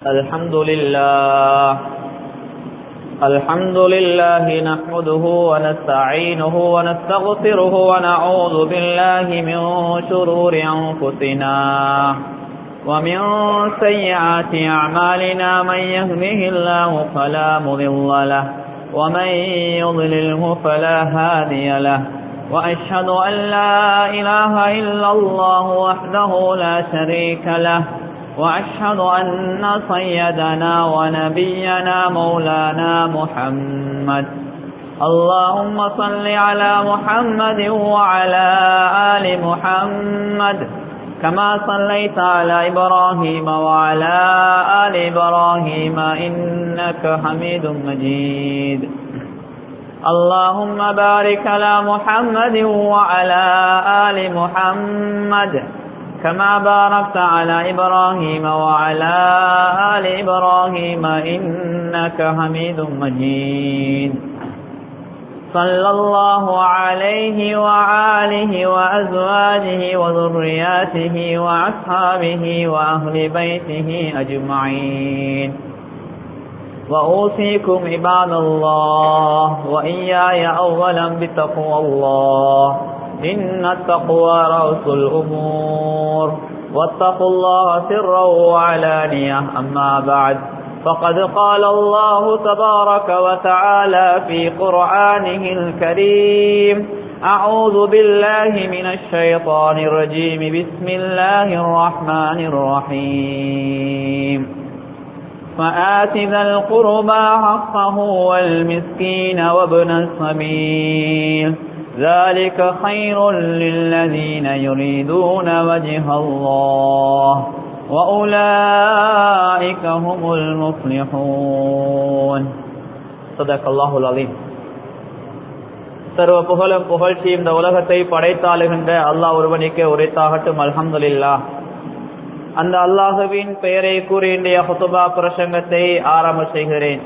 الحمد لله الحمد لله نحمده ونستعينه ونستغفره ونعوذ بالله من شرور أنفسنا ومن سيئات أعمالنا من يهده الله فلا مضل له ومن يضلله فلا هادي له وأشهد أن لا إله إلا الله وحده لا شريك له وأشهد أن سيدنا ونبينا مولانا محمد اللهم صل على محمد وعلى آل محمد كما صليت على إبراهيم وعلى آل إبراهيم إنك حميد مجيد اللهم بارك على محمد وعلى آل محمد كما باركت على إبراهيم وعلى آل إبراهيم إنك حميد مجيد صلى الله عليه وعاله وأزواجه وذرياته وأصحابه وأهل بيته أجمعين وأوصيكم عباد الله وإياي أولا بتقوى الله إن التقوى رأس الأمور واتقوا الله سرا وعلانية أما بعد فقد قال الله تبارك وتعالى في قرآنه الكريم أعوذ بالله من الشيطان الرجيم بسم الله الرحمن الرحيم فآت ذا القربى حقه والمسكين وابن السبيل ذلك خير للذين يريدون وجه الله وأولئك هم المفلحون صدق الله العظيم சர்வ புகழும் புகழ்ச்சி இந்த உலகத்தை படைத்தாளுகின்ற அல்லாஹ் ஒருவனுக்கே உரைத்தாகட்டும் அல்ஹம்துலில்லா அந்த அல்லாஹுவின் பெயரை கூறி இன்றைய ஹுத்துபா பிரசங்கத்தை ஆரம்ப செய்கிறேன்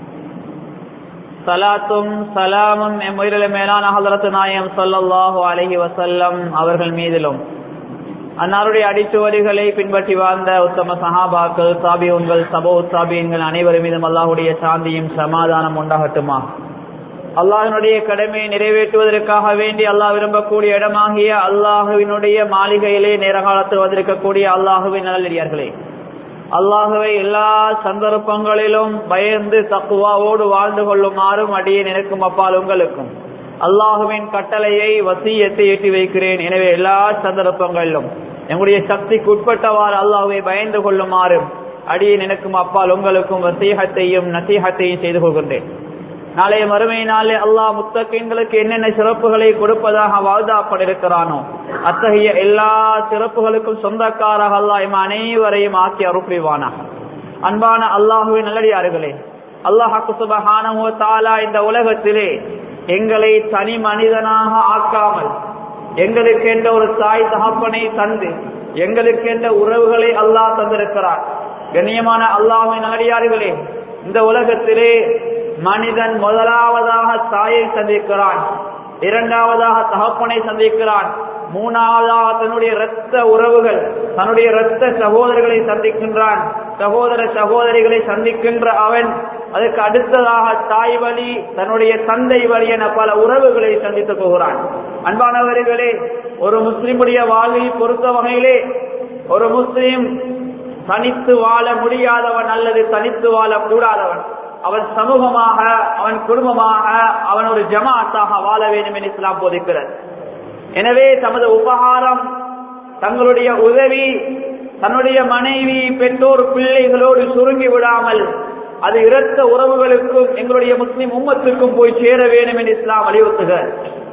சலாத்தும் சலாமும் எம் உயிரில மேலான ஹலரத்து நாயம் சொல்லல்லாஹு அலஹி வசல்லம் அவர்கள் மீதிலும் அன்னாருடைய அடிச்சுவடிகளை பின்பற்றி வாழ்ந்த உத்தம சஹாபாக்கள் சாபியன்கள் சபோ சாபியன்கள் அனைவரும் மீதும் அல்லாஹுடைய சாந்தியும் சமாதானம் உண்டாகட்டுமா அல்லாஹினுடைய கடமையை நிறைவேற்றுவதற்காக வேண்டி அல்லாஹ் விரும்பக்கூடிய இடமாகிய அல்லாஹுவினுடைய மாளிகையிலே நேரகாலத்தில் வந்திருக்கக்கூடிய அல்லாஹுவின் நல்லடியார்களே அல்லாஹுவை எல்லா சந்தர்ப்பங்களிலும் பயந்து தக்குவாவோடு வாழ்ந்து கொள்ளுமாறும் அடியே நினைக்கும் அப்பால் உங்களுக்கும் அல்லாஹுவின் கட்டளையை வசியத்தை ஏற்றி வைக்கிறேன் எனவே எல்லா சந்தர்ப்பங்களிலும் எங்களுடைய சக்திக்கு உட்பட்டவாறு அல்லாஹுவை பயந்து கொள்ளுமாறும் அடியே நினைக்கும் அப்பால் உங்களுக்கும் வசீகத்தையும் நசீகத்தையும் செய்து கொள்கின்றேன் நாளைய மறுமை நாளே அல்லாஹ் முத்தகின்களுக்கு என்னென்ன சிறப்புகளை கொடுப்பதாக வாழ்தாப்படிருக்கிறானோ அத்தகைய எல்லா சிறப்புகளுக்கும் சொந்தக்காராக அல்லாஹ் இம் அனைவரையும் ஆக்கி அருப்பிவானா அன்பான அல்லாஹுவின் நல்லடியார்களே அல்லாஹாக்கு சுபஹானமோ தாலா இந்த உலகத்திலே எங்களை தனி மனிதனாக ஆக்காமல் எங்களுக்கு என்ற ஒரு தாய் தகப்பனை தந்து எங்களுக்கு என்ற உறவுகளை அல்லாஹ் தந்திருக்கிறார் கண்ணியமான அல்லாஹின் நல்லடியார்களே இந்த உலகத்திலே மனிதன் முதலாவதாக தாயை சந்திக்கிறான் இரண்டாவதாக தகப்பனை சந்திக்கிறான் மூணாவதாக தன்னுடைய இரத்த உறவுகள் தன்னுடைய இரத்த சகோதரர்களை சந்திக்கின்றான் சகோதர சகோதரிகளை சந்திக்கின்ற அவன் அதுக்கு அடுத்ததாக தாய் வழி தன்னுடைய தந்தை வழி என பல உறவுகளை சந்தித்து போகிறான் அன்பானவர்களே ஒரு முஸ்லிமுடைய வாழ்வில் பொறுத்த வகையிலே ஒரு முஸ்லிம் தனித்து வாழ முடியாதவன் அல்லது தனித்து வாழ கூடாதவன் அவன் சமூகமாக அவன் குடும்பமாக அவன் ஒரு ஜமாத்தாக வாழ வேண்டும் என்று இஸ்லாம் போதிக்கிறது எனவே தமது உபகாரம் தங்களுடைய உதவி தன்னுடைய மனைவி பெற்றோர் பிள்ளைகளோடு சுருங்கி விடாமல் அது இரத்த உறவுகளுக்கும் எங்களுடைய முஸ்லிம் உம்மத்திற்கும் போய் சேர வேண்டும் என்று இஸ்லாம் வலியுறுத்துகிறார்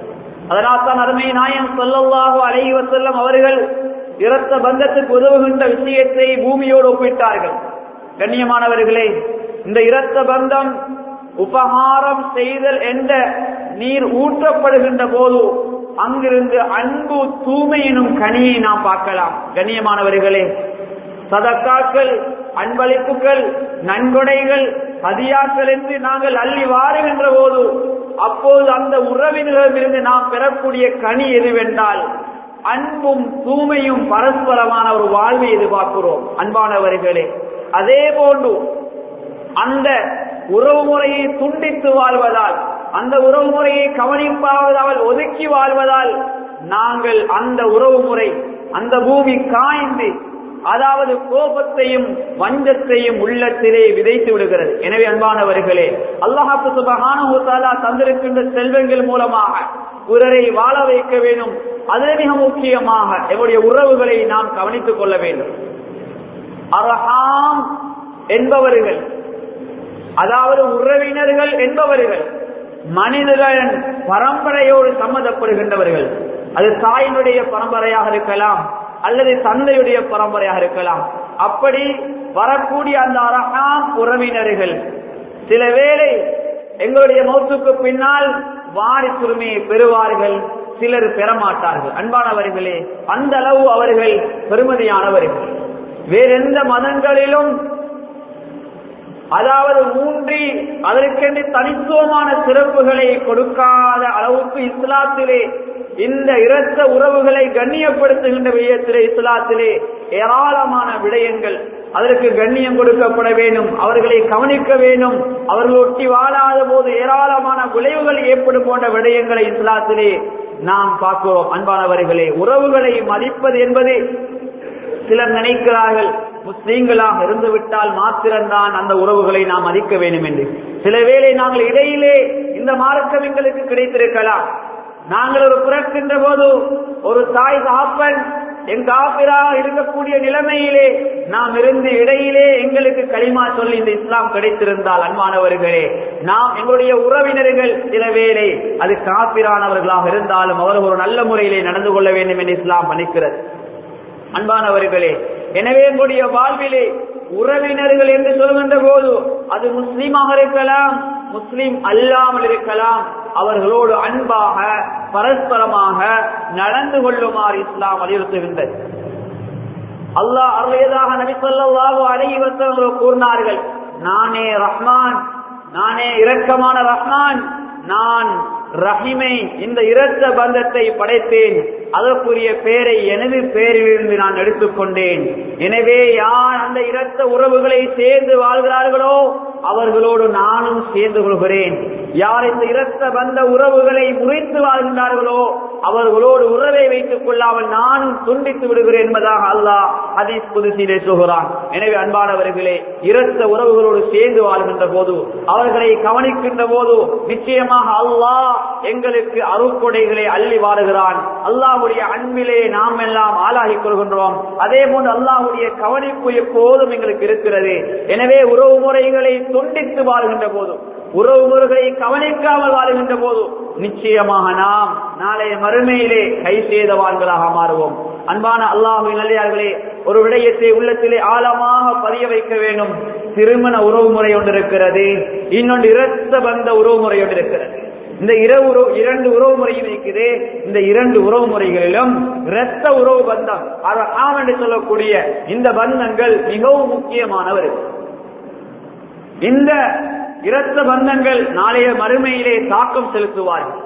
அதனால் தான் அருமை நாயம் சொல்லல்லாஹு அலைவ செல்லம் அவர்கள் இரத்த பந்தத்துக்கு உதவுகின்ற விஷயத்தை பூமியோடு ஒப்பிட்டார்கள் கண்ணியமானவர்களே இந்த இரத்த பந்தம் உபகாரம் செய்தல் என்ற நீர் ஊற்றப்படுகின்ற போது அங்கிருந்து அன்பு தூய்மை எனும் கனியை நாம் பார்க்கலாம் கண்ணியமானவர்களே சதக்காக்கள் அன்பளிப்புகள் நன்கொடைகள் ஹதியாக்கள் என்று நாங்கள் அள்ளி வாருகின்ற போது அப்போது அந்த உறவினரிடமிருந்து நாம் பெறக்கூடிய கனி எதுவென்றால் அன்பும் தூய்மையும் பரஸ்பரமான ஒரு வாழ்வை எதிர்பார்க்கிறோம் அன்பானவர்களே அதே போன்று அந்த உறவு முறையை துண்டித்து வாழ்வதால் அந்த உறவு முறையை கவனிப்பாவதால் ஒதுக்கி வாழ்வதால் நாங்கள் அந்த உறவு முறை அந்த பூமி காய்ந்து அதாவது கோபத்தையும் வஞ்சத்தையும் உள்ளத்திலே விதைத்து விடுகிறது எனவே அன்பானவர்களே அல்லாஹாக்கு சுபகான தந்திருக்கின்ற செல்வங்கள் மூலமாக பிறரை வாழ வைக்க வேண்டும் அதில் மிக முக்கியமாக எங்களுடைய உறவுகளை நாம் கவனித்துக் கொள்ள வேண்டும் அரஹாம் என்பவர்கள் அதாவது உறவினர்கள் என்பவர்கள் மனிதர்கள் பரம்பரையோடு சம்மதப்படுகின்றவர்கள் அது தாயினுடைய பரம்பரையாக இருக்கலாம் அல்லது தந்தையுடைய பரம்பரையாக இருக்கலாம் அப்படி வரக்கூடிய அந்த அரகாம் உறவினர்கள் சில வேளை எங்களுடைய மௌத்துக்கு பின்னால் வாரிசுரிமையை பெறுவார்கள் சிலர் பெறமாட்டார்கள் அன்பானவர்களே அந்த அளவு அவர்கள் பெருமதியானவர்கள் வேறெந்த மதங்களிலும் அதாவது ஊன்றி அதற்கென்று தனித்துவமான சிறப்புகளை கொடுக்காத அளவுக்கு இஸ்லாத்திலே இந்த இரத்த உறவுகளை கண்ணியப்படுத்துகின்ற விடயத்திலே இஸ்லாத்திலே ஏராளமான விடயங்கள் அதற்கு கண்ணியம் கொடுக்கப்பட வேண்டும் அவர்களை கவனிக்க வேண்டும் அவர்கள் ஒட்டி வாழாத போது ஏராளமான விளைவுகள் ஏற்படும் போன்ற விடயங்களை இஸ்லாத்திலே நாம் பார்க்கிறோம் அன்பானவர்களே உறவுகளை மதிப்பது என்பது சிலர் நினைக்கிறார்கள் முஸ்லீம்களாக இருந்து விட்டால் மாத்திரம்தான் அந்த உறவுகளை நாம் மதிக்க வேண்டும் என்று சில வேளை நாங்கள் இடையிலே இந்த மார்க்கம் எங்களுக்கு கிடைத்திருக்கலாம் நாங்கள் ஒரு பிறக்கின்ற போது ஒரு தாய் காப்பன் எங்க காப்பிராக இருக்கக்கூடிய நிலைமையிலே நாம் இருந்து இடையிலே எங்களுக்கு களிமா சொல்லி இந்த இஸ்லாம் கிடைத்திருந்தால் அன்பானவர்களே நாம் எங்களுடைய உறவினர்கள் சில வேளை அது காப்பிரானவர்களாக இருந்தாலும் அவர்கள் ஒரு நல்ல முறையிலே நடந்து கொள்ள வேண்டும் என்று இஸ்லாம் பணிக்கிறது அன்பானவர்களே எனவே எங்களுடைய வாழ்விலே உறவினர்கள் என்று சொல்கின்ற போது அது முஸ்லீமாக இருக்கலாம் முஸ்லீம் அல்லாமல் இருக்கலாம் அவர்களோடு அன்பாக பரஸ்பரமாக நடந்து கொள்ளுமாறு இஸ்லாம் வலியுறுத்துகின்றது அல்லாஹ் அருளியதாக நபி சொல்லாஹு அலைவசம் கூறினார்கள் நானே ரஹ்மான் நானே இரக்கமான ரஹ்மான் நான் ரஹிமை இந்த இரத்த பந்தத்தை படைத்தேன் அதற்குரிய பெயரை எனது பெயரிலிருந்து நான் எடுத்துக்கொண்டேன் எனவே யார் அந்த இரத்த உறவுகளை சேர்ந்து வாழ்கிறார்களோ அவர்களோடு நானும் சேர்ந்து கொள்கிறேன் யார் இந்த இரத்த பந்த உறவுகளை முறித்து வாழ்கின்றார்களோ அவர்களோடு உறவை வைத்துக் கொள்ளாமல் நானும் துண்டித்து விடுகிறேன் என்பதாக அல்லாஹ் அதீஸ் புதுசிலே சொல்கிறான் எனவே அன்பானவர்களே இரத்த உறவுகளோடு சேர்ந்து வாழ்கின்ற போது அவர்களை கவனிக்கின்ற போது நிச்சயமாக அல்லாஹ் எங்களுக்கு அருக்கொடைகளை அள்ளி வாழுகிறான் அல்லாஹுடைய அன்பிலே நாம் எல்லாம் ஆளாகிக் கொள்கின்றோம் அதே போன்று அல்லாஹுடைய கவனிப்பு எப்போதும் எங்களுக்கு இருக்கிறது எனவே உறவு முறைகளை துண்டித்து வாழ்கின்ற போதும் உறவு முறைகளை கவனிக்காமல் வாழ்கின்ற போது நிச்சயமாக நாம் நாளைய மறுமையிலே கை செய்தவான்களாக மாறுவோம் அன்பான அல்லாஹு நல்லியார்களே ஒரு விடயத்தை உள்ளத்திலே ஆழமாக பதிய வைக்க வேண்டும் திருமண உறவு முறை ஒன்று இருக்கிறது இன்னொன்று இரத்த பந்த உறவு முறை ஒன்று இருக்கிறது இந்த இரவு இரண்டு உறவு முறையும் இருக்குது இந்த இரண்டு உறவு முறைகளிலும் இரத்த உறவு பந்தம் ஆம் என்று சொல்லக்கூடிய இந்த பந்தங்கள் மிகவும் முக்கியமானவர் இந்த இரத்த பந்தங்கள் நாளைய மறுமையிலே தாக்கம் செலுத்துவார்கள்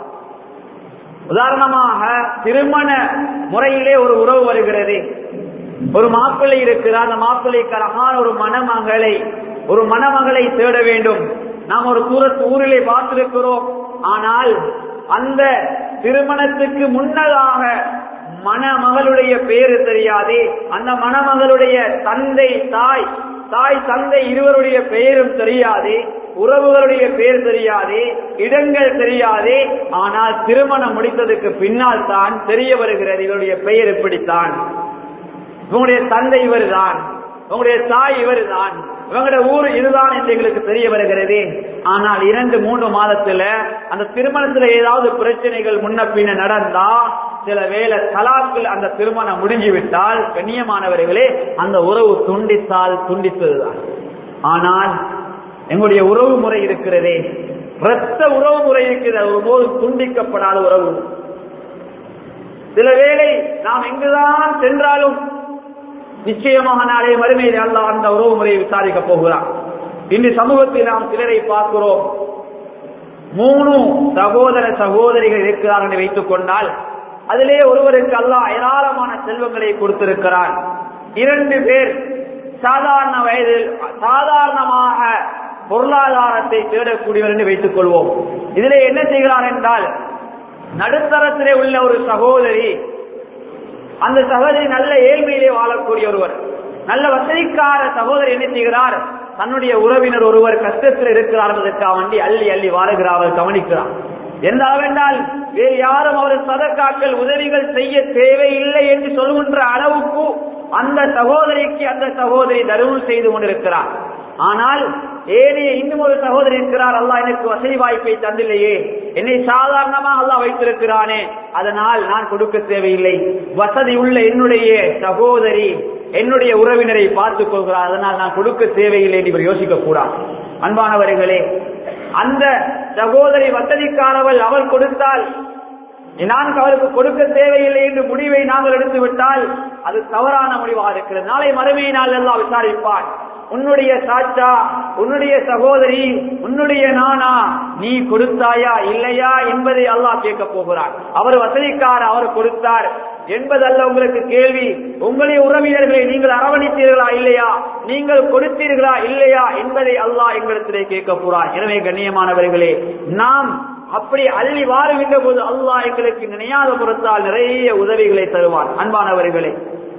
உதாரணமாக திருமண முறையிலே ஒரு உறவு வருகிறது ஒரு மாப்பிள்ளை இருக்கிறார் அந்த மாப்பிள்ளைக்கு அழகான ஒரு மணமகளை ஒரு மணமகளை தேட வேண்டும் நாம் ஒரு தூரத்து ஊரிலே பார்த்திருக்கிறோம் ஆனால் அந்த திருமணத்துக்கு முன்னதாக மணமகளுடைய பேரு தெரியாது அந்த மணமகளுடைய தந்தை தாய் தாய் தந்தை இருவருடைய பெயரும் தெரியாது உறவுகளுடைய பெயர் தெரியாது இடங்கள் தெரியாது ஆனால் திருமணம் முடித்ததுக்கு பின்னால் தான் தெரிய வருகிறது இவருடைய பெயர் எப்படித்தான் உங்களுடைய தந்தை இவர்தான் உங்களுடைய தாய் இவர்தான் இவங்களுடைய ஊர் இதுதான் என்று எங்களுக்கு தெரிய வருகிறது ஆனால் இரண்டு மூன்று மாதத்துல அந்த திருமணத்துல ஏதாவது பிரச்சனைகள் முன்ன பின்ன நடந்தா சில வேலை தலாக்கில் அந்த திருமணம் முடிஞ்சு விட்டால் கண்ணியமானவர்களே அந்த உறவு துண்டித்தால் துண்டித்ததுதான் ஆனால் எங்களுடைய உறவு முறை இருக்கிறதே இரத்த உறவு முறை இருக்கிறது ஒருபோது துண்டிக்கப்படாத உறவு சில வேளை நாம் எங்குதான் சென்றாலும் நிச்சயமாக நாளை மறுமையில் அல்ல அந்த உறவு முறையை விசாரிக்க போகிறான் இன்று சமூகத்தில் நாம் சிலரை பார்க்கிறோம் மூணு சகோதர சகோதரிகள் இருக்கிறார்கள் என்று வைத்துக் கொண்டால் அதிலே ஒருவருக்கு அல்லாஹ் ஏராளமான செல்வங்களை கொடுத்திருக்கிறான் இரண்டு பேர் சாதாரண வயதில் சாதாரணமாக பொருளாதாரத்தை தேடக்கூடியவர் என்று வைத்துக் கொள்வோம் இதிலே என்ன செய்கிறார் என்றால் நடுத்தரத்திலே உள்ள ஒரு சகோதரி அந்த சகோதரி நல்ல ஏழ்மையிலே வாழக்கூடிய ஒருவர் நல்ல வசதிக்கார சகோதரி என்ன செய்கிறார் தன்னுடைய உறவினர் ஒருவர் கஷ்டத்தில் இருக்கிறார் என்பதற்காக வேண்டி அள்ளி அள்ளி வாழுகிறார் அவர் கவனிக்கிறார் எந்த அளவென்றால் வேறு யாரும் அவர் சதக்காக்கள் உதவிகள் செய்ய தேவையில்லை என்று சொல்கின்ற அளவுக்கு அந்த சகோதரிக்கு அந்த சகோதரி தர்மம் செய்து கொண்டிருக்கிறார் ஆனால் ஏனைய இன்னும் ஒரு சகோதரி இருக்கிறார் அல்லாஹ் எனக்கு வசதி வாய்ப்பை தந்தில்லையே என்னை சாதாரணமாக அல்லாஹ் வைத்திருக்கிறானே அதனால் நான் கொடுக்க தேவையில்லை வசதி உள்ள என்னுடைய சகோதரி என்னுடைய உறவினரை பார்த்துக் கொள்கிறார் அதனால் நான் கொடுக்க தேவையில்லை என்று இவர் யோசிக்க கூடாது அன்பானவர்களே அந்த சகோதரி வசதிக்காரவள் அவள் கொடுத்தால் நான் அவருக்கு கொடுக்க தேவையில்லை என்று முடிவை நாங்கள் எடுத்து விட்டால் அது தவறான முடிவாக இருக்கிறது நாளை மறுமை நாள் எல்லாம் விசாரிப்பான் உன்னுடைய சாச்சா உன்னுடைய சகோதரி உன்னுடைய நானா நீ கொடுத்தாயா இல்லையா என்பதை அல்லாஹ் கேட்க போகிறார் அவர் வசதிக்கார் அவர் கொடுத்தார் என்பதல்ல உங்களுக்கு கேள்வி உங்களுடைய உறவினர்களை நீங்கள் அரவணைத்தீர்களா இல்லையா நீங்கள் கொடுத்தீர்களா இல்லையா என்பதை அல்லாஹ் எங்களிடத்திலே கேட்க போறார் எனவே கண்ணியமானவர்களே நாம் அப்படி அள்ளி வாருகின்ற போது அல்லாஹ் எங்களுக்கு நினையாத புறத்தால் நிறைய உதவிகளை தருவான் அன்பானவர்களே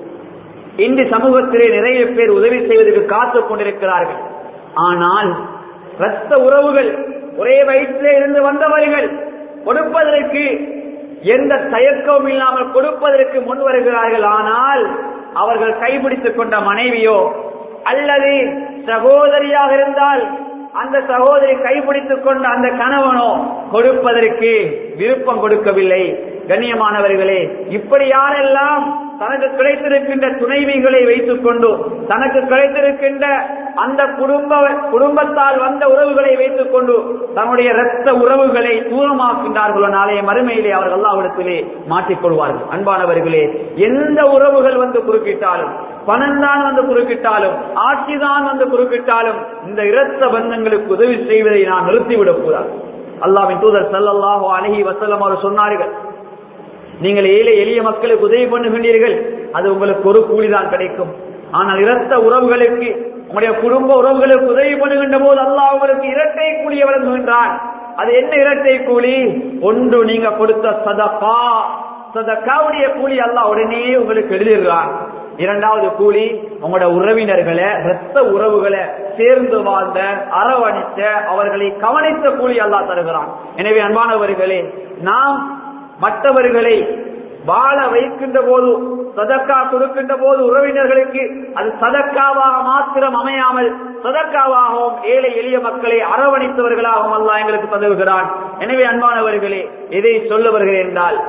இன்று சமூகத்திலே நிறைய பேர் உதவி செய்வதற்கு காத்துக் கொண்டிருக்கிறார்கள் ஆனால் ரத்த உறவுகள் ஒரே வயிற்றிலே இருந்து வந்தவர்கள் கொடுப்பதற்கு எந்த தயக்கமும் இல்லாமல் கொடுப்பதற்கு முன் வருகிறார்கள் ஆனால் அவர்கள் கைபிடித்துக் கொண்ட மனைவியோ அல்லது சகோதரியாக இருந்தால் அந்த சகோதரி கைபிடித்துக் கொண்ட அந்த கணவனோ கொடுப்பதற்கு விருப்பம் கொடுக்கவில்லை கண்ணியமானவர்களே இப்படி யாரெல்லாம் தனக்கு கிடைத்திருக்கின்ற துணைவிகளை வைத்துக் கொண்டு தனக்கு கிடைத்திருக்கின்ற அந்த குடும்ப குடும்பத்தால் வந்த உறவுகளை வைத்துக் கொண்டு தன்னுடைய இரத்த உறவுகளை தூரமாக்கின்றார்களோ நாளைய மறுமையிலே அவர்கள் அல்லாவிடத்திலே மாற்றிக்கொள்வார்கள் அன்பானவர்களே எந்த உறவுகள் வந்து குறுக்கிட்டாலும் பணம் தான் வந்து குறுக்கிட்டாலும் ஆட்சிதான் வந்து குறுக்கிட்டாலும் இந்த இரத்த பந்தங்களுக்கு உதவி செய்வதை நான் நிறுத்திவிடக் கூடாது அல்லாவின் தூதர் சல்லல்லாஹு அலஹி வசல்லம் அவர் சொன்னார்கள் நீங்கள் ஏழை எளிய மக்களுக்கு உதவி பண்ணுகின்றீர்கள் அது உங்களுக்கு ஒரு கூலிதான் கிடைக்கும் ஆனால் இரத்த உறவுகளுக்கு உங்களுடைய குடும்ப உறவுகளுக்கு உதவி பண்ணுகின்ற போது அல்லாஹ் உங்களுக்கு இரட்டை கூலியை வழங்குகின்றான் அது என்ன இரட்டை கூலி ஒன்று நீங்க கொடுத்த சதப்பா சதக்காவுடைய கூலி அல்லாஹ் உடனே உங்களுக்கு எழுதிடுறான் இரண்டாவது கூலி உங்களோட உறவினர்களை இரத்த உறவுகளை சேர்ந்து வாழ்ந்த அரவணைத்த அவர்களை கவனித்த கூலி அல்லாஹ் தருகிறான் எனவே அன்பானவர்களே நாம் மற்றவர்களை வாழ வைக்கின்ற போது சதக்கா கொடுக்கின்ற போது உறவினர்களுக்கு அது சதக்காவாக மாத்திரம் அமையாமல் சதக்காவாகவும் ஏழை எளிய மக்களை அரவணைத்தவர்களாகவும் அல்ல எங்களுக்கு தந்துகிறான் எனவே அன்பானவர்களே எதை சொல்ல வருகிறேன் என்றால்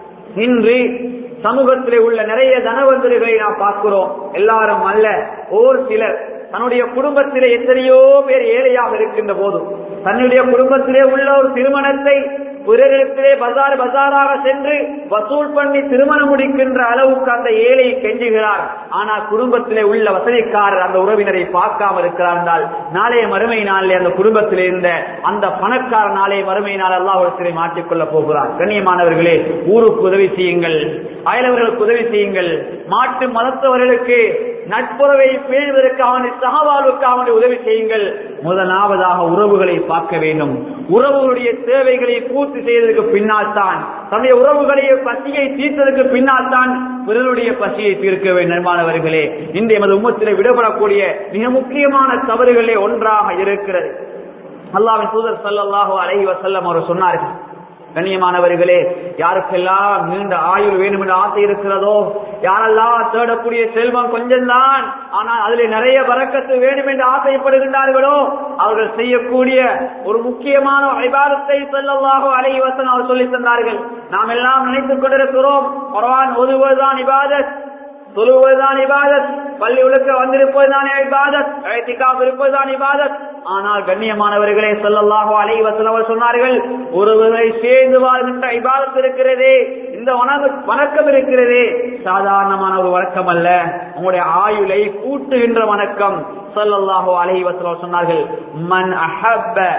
இன்று சமூகத்திலே உள்ள நிறைய தனவந்தர்களை நாம் பார்க்கிறோம் எல்லாரும் அல்ல ஓர் சிலர் தன்னுடைய குடும்பத்திலே எத்தனையோ பேர் ஏழையாக இருக்கின்ற போது தன்னுடைய குடும்பத்திலே உள்ள ஒரு திருமணத்தை பிறரிடத்திலே பசார் பசாராக சென்று வசூல் பண்ணி திருமணம் முடிக்கின்ற அளவுக்கு அந்த ஏழை கெஞ்சுகிறார் ஆனால் குடும்பத்திலே உள்ள வசதிக்காரர் அந்த உறவினரை பார்க்காம இருக்கிறார் என்றால் நாளைய மறுமை நாளிலே அந்த குடும்பத்தில் இருந்த அந்த பணக்கார நாளைய மறுமை நாள் அல்லாஹிடத்திலே மாற்றிக்கொள்ள போகிறார் கண்ணியமானவர்களே ஊருக்கு உதவி செய்யுங்கள் அயலவர்களுக்கு உதவி செய்யுங்கள் மாட்டு மதத்தவர்களுக்கு நட்புறவை பேணுவதற்காக சகவாழ்வுக்காக உதவி செய்யுங்கள் முதலாவதாக உறவுகளை பார்க்க வேண்டும் உறவுகளுடைய தேவைகளை பூர்த்தி செய்வதற்கு பின்னால் தான் தன்னுடைய உறவுகளை பசியை தீர்த்ததற்கு பின்னால் தான் பிறருடைய பசியை தீர்க்க வேண்டும் நண்பானவர்களே இன்று எமது உம்மத்திலே விடுபடக்கூடிய மிக முக்கியமான தவறுகளே ஒன்றாக இருக்கிறது அல்லாவின் தூதர் சல்லாஹூ அலஹி வசல்லம் அவர் சொன்னார்கள் கண்ணியமானவர்களே யாருக்கெல்லாம் நீண்ட ஆயுள் வேண்டும் என்ற ஆசை இருக்கிறதோ யாரெல்லாம் தேடக்கூடிய செல்வம் கொஞ்சம்தான் ஆனால் அதில் நிறைய வரக்கத்து வேண்டும் என்று ஆசைப்படுகின்றார்களோ அவர்கள் செய்யக்கூடிய ஒரு முக்கியமான விவாதத்தை செல்லவாக அலை வசன் அவர் சொல்லி தந்தார்கள் நாம் எல்லாம் நினைத்துக் கொண்டிருக்கிறோம் குரான் ஒதுவதுதான் இபாதத் தொழுவதுதான் இபாதத் பள்ளி உழுக்க வந்திருப்பதுதான் இபாதத் அழைத்திக்காக இருப்பதுதான் இபாதத் ஆனால் கண்ணியமானவர்களே சொல்லல்லாஹோ அலை வசனவர் சொன்னார்கள் ஒருவரை சேர்ந்து வாழ்கின்ற இபாதத் இருக்கிறதே இந்த வணக்கம் இருக்கிறதே சாதாரணமான ஒரு வணக்கம் அல்ல உங்களுடைய ஆயுளை கூட்டுகின்ற வணக்கம் சொல்லல்லாஹோ அலை வசனம் சொன்னார்கள் மன் அஹப்ப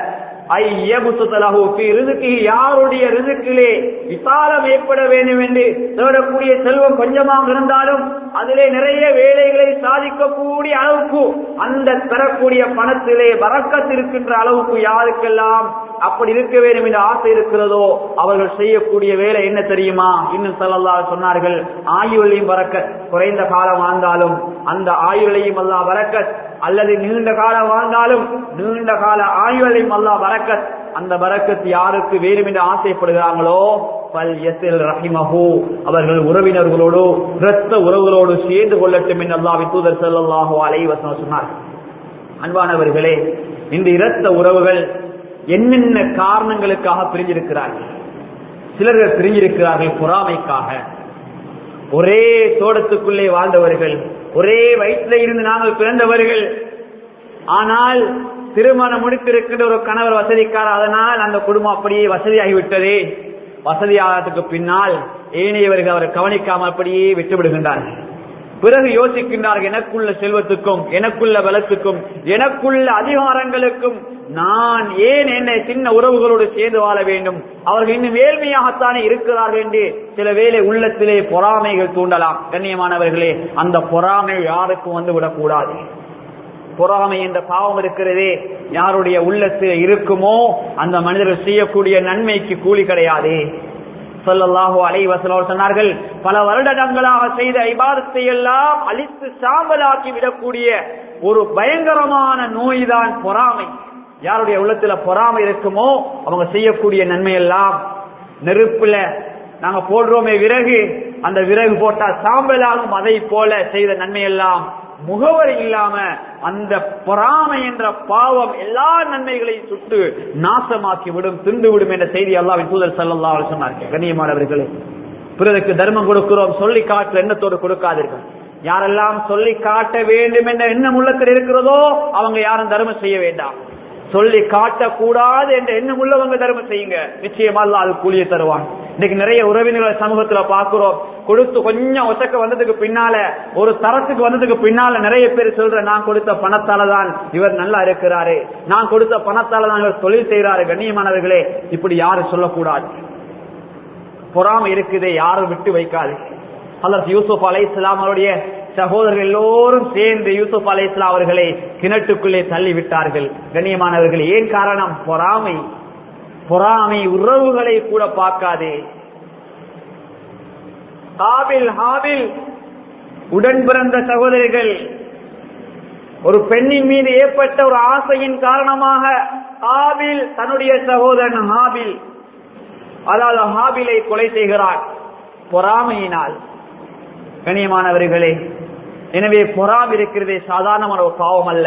ஐயபுசுதலஹு ஃபீ ரிஸ்கிஹி யாருடைய ரிசுக்கிலே விசாலம் ஏற்பட வேண்டும் என்று தேடக்கூடிய செல்வம் கொஞ்சமாக இருந்தாலும் அதிலே நிறைய வேலைகளை சாதிக்கக்கூடிய அளவுக்கு அந்த பெறக்கூடிய பணத்திலே வரக்கத் இருக்கின்ற அளவுக்கு யாருக்கெல்லாம் அப்படி இருக்க வேண்டும் என்று ஆசை இருக்கிறதோ அவர்கள் செய்யக்கூடிய வேலை என்ன தெரியுமா இன்னும் சொல்லல்லா சொன்னார்கள் ஆயுளையும் வரக்கத் குறைந்த காலம் வாழ்ந்தாலும் அந்த ஆயுளையும் அல்லா வரக்கத் அல்லது நீண்ட காலம் வாழ்ந்தாலும் நீண்ட கால ஆயுளையும் அல்லா வரக்கத் அந்த வரக்கத் யாருக்கு வேணும் என்று ஆசைப்படுகிறாங்களோ பல் எத்தில் ரஹிமஹு அவர்கள் உறவினர்களோடு இரத்த உறவுகளோடு சேர்ந்து கொள்ளட்டும் என்று அல்லாஹ் தூதர் ஸல்லல்லாஹு அலைஹி வஸல்லம் சொன்னார் அன்பானவர்களே இந்த இரத்த உறவுகள் என்னென்ன காரணங்களுக்காக பிரிஞ்சிருக்கிறார்கள் சிலர்கள் பிரிஞ்சிருக்கிறார்கள் பொறாமைக்காக ஒரே தோட்டத்துக்குள்ளே வாழ்ந்தவர்கள் ஒரே வயிற்றில் இருந்து நாங்கள் பிறந்தவர்கள் ஆனால் திருமணம் முடித்திருக்கின்ற ஒரு கணவர் வசதிக்கார அதனால் அந்த குடும்பம் அப்படியே வசதியாகிவிட்டதே வசதியாகிறதுக்கு பின்னால் ஏனையவர்கள் அவரை கவனிக்காமல் அப்படியே விட்டு விடுகின்றார்கள் பிறகு யோசிக்கின்றார்கள் எனக்குள்ள செல்வத்துக்கும் எனக்குள்ள பலத்துக்கும் எனக்குள்ள அதிகாரங்களுக்கும் நான் ஏன் என்னை சின்ன உறவுகளோடு சேர்ந்து வாழ வேண்டும் அவர்கள் இன்னும் ஏழ்மையாகத்தானே இருக்கிறார்கள் என்று சில வேளை உள்ளத்திலே பொறாமைகள் தூண்டலாம் கண்ணியமானவர்களே அந்த பொறாமை யாருக்கும் வந்து விடக்கூடாது பொறாமை என்ற பாவம் இருக்கிறதே யாருடைய உள்ளத்தில் இருக்குமோ அந்த மனிதர்கள் செய்யக்கூடிய நன்மைக்கு கூலி கிடையாது சொல்லல்லாஹோ அலைவசலோர் சொன்னார்கள் பல வருடங்களாக செய்த ஐபாதத்தை எல்லாம் அழித்து சாம்பலாக்கி விடக்கூடிய ஒரு பயங்கரமான நோய்தான் பொறாமை யாருடைய உள்ளத்துல பொறாமை இருக்குமோ அவங்க செய்யக்கூடிய நன்மை எல்லாம் நெருப்புல நாங்க போடுறோமே விறகு அந்த விறகு போட்டா சாம்பலாகும் அதை போல செய்த நன்மை எல்லாம் முகவரி இல்லாம அந்த பொறாமை என்ற பாவம் எல்லா நன்மைகளையும் சுட்டு நாசமாக்கி விடும் திண்டு விடும் என்ற செய்தி அல்லாவின் தூதர் சல்லா சொன்னார்கள் கண்ணியமானவர்களே பிறருக்கு தர்மம் கொடுக்கிறோம் சொல்லி காட்டு எண்ணத்தோடு கொடுக்காதீர்கள் யாரெல்லாம் சொல்லி காட்ட வேண்டும் என்ற எண்ணம் உள்ளத்தில் இருக்கிறதோ அவங்க யாரும் தர்மம் செய்ய வேண்டாம் சொல்லி காட்டக்கூடாது என்ற எண்ணம் உள்ளவங்க தர்மம் செய்யுங்க நிச்சயமா அல்ல அது கூலியை தருவான் இன்னைக்கு நிறைய உறவினர்களை சமூகத்துல பாக்குறோம் கொடுத்து கொஞ்சம் ஒசக்க வந்ததுக்கு பின்னால ஒரு தரத்துக்கு வந்ததுக்கு பின்னால நிறைய பேர் சொல்ற நான் கொடுத்த பணத்தால தான் இவர் நல்லா இருக்கிறாரு நான் கொடுத்த பணத்தால தான் இவர் தொழில் செய்யறாரு கண்ணியமானவர்களே இப்படி யாரும் சொல்லக்கூடாது பொறாமை இருக்குதே யாரும் விட்டு வைக்காது அல்லது யூசுப் அலை இஸ்லாம் அவருடைய சகோதரர்கள் எல்லோரும் சேர்ந்து யூசுப் அலை இஸ்லாம் அவர்களை கிணற்றுக்குள்ளே தள்ளி விட்டார்கள் கண்ணியமானவர்கள் ஏன் காரணம் பொறாமை பொறாமை உறவுகளை கூட பார்க்காதே காபில் ஹாபில் உடன் பிறந்த சகோதரிகள் ஒரு பெண்ணின் மீது ஏற்பட்ட ஒரு ஆசையின் காரணமாக ஹாபில் தன்னுடைய சகோதரன் ஹாபில் அதாவது ஹாபிலை கொலை செய்கிறார் பொறாமையினால் கண்ணியமானவர்களே எனவே பொறாம் இருக்கிறதே சாதாரணமான ஒரு பாவம் அல்ல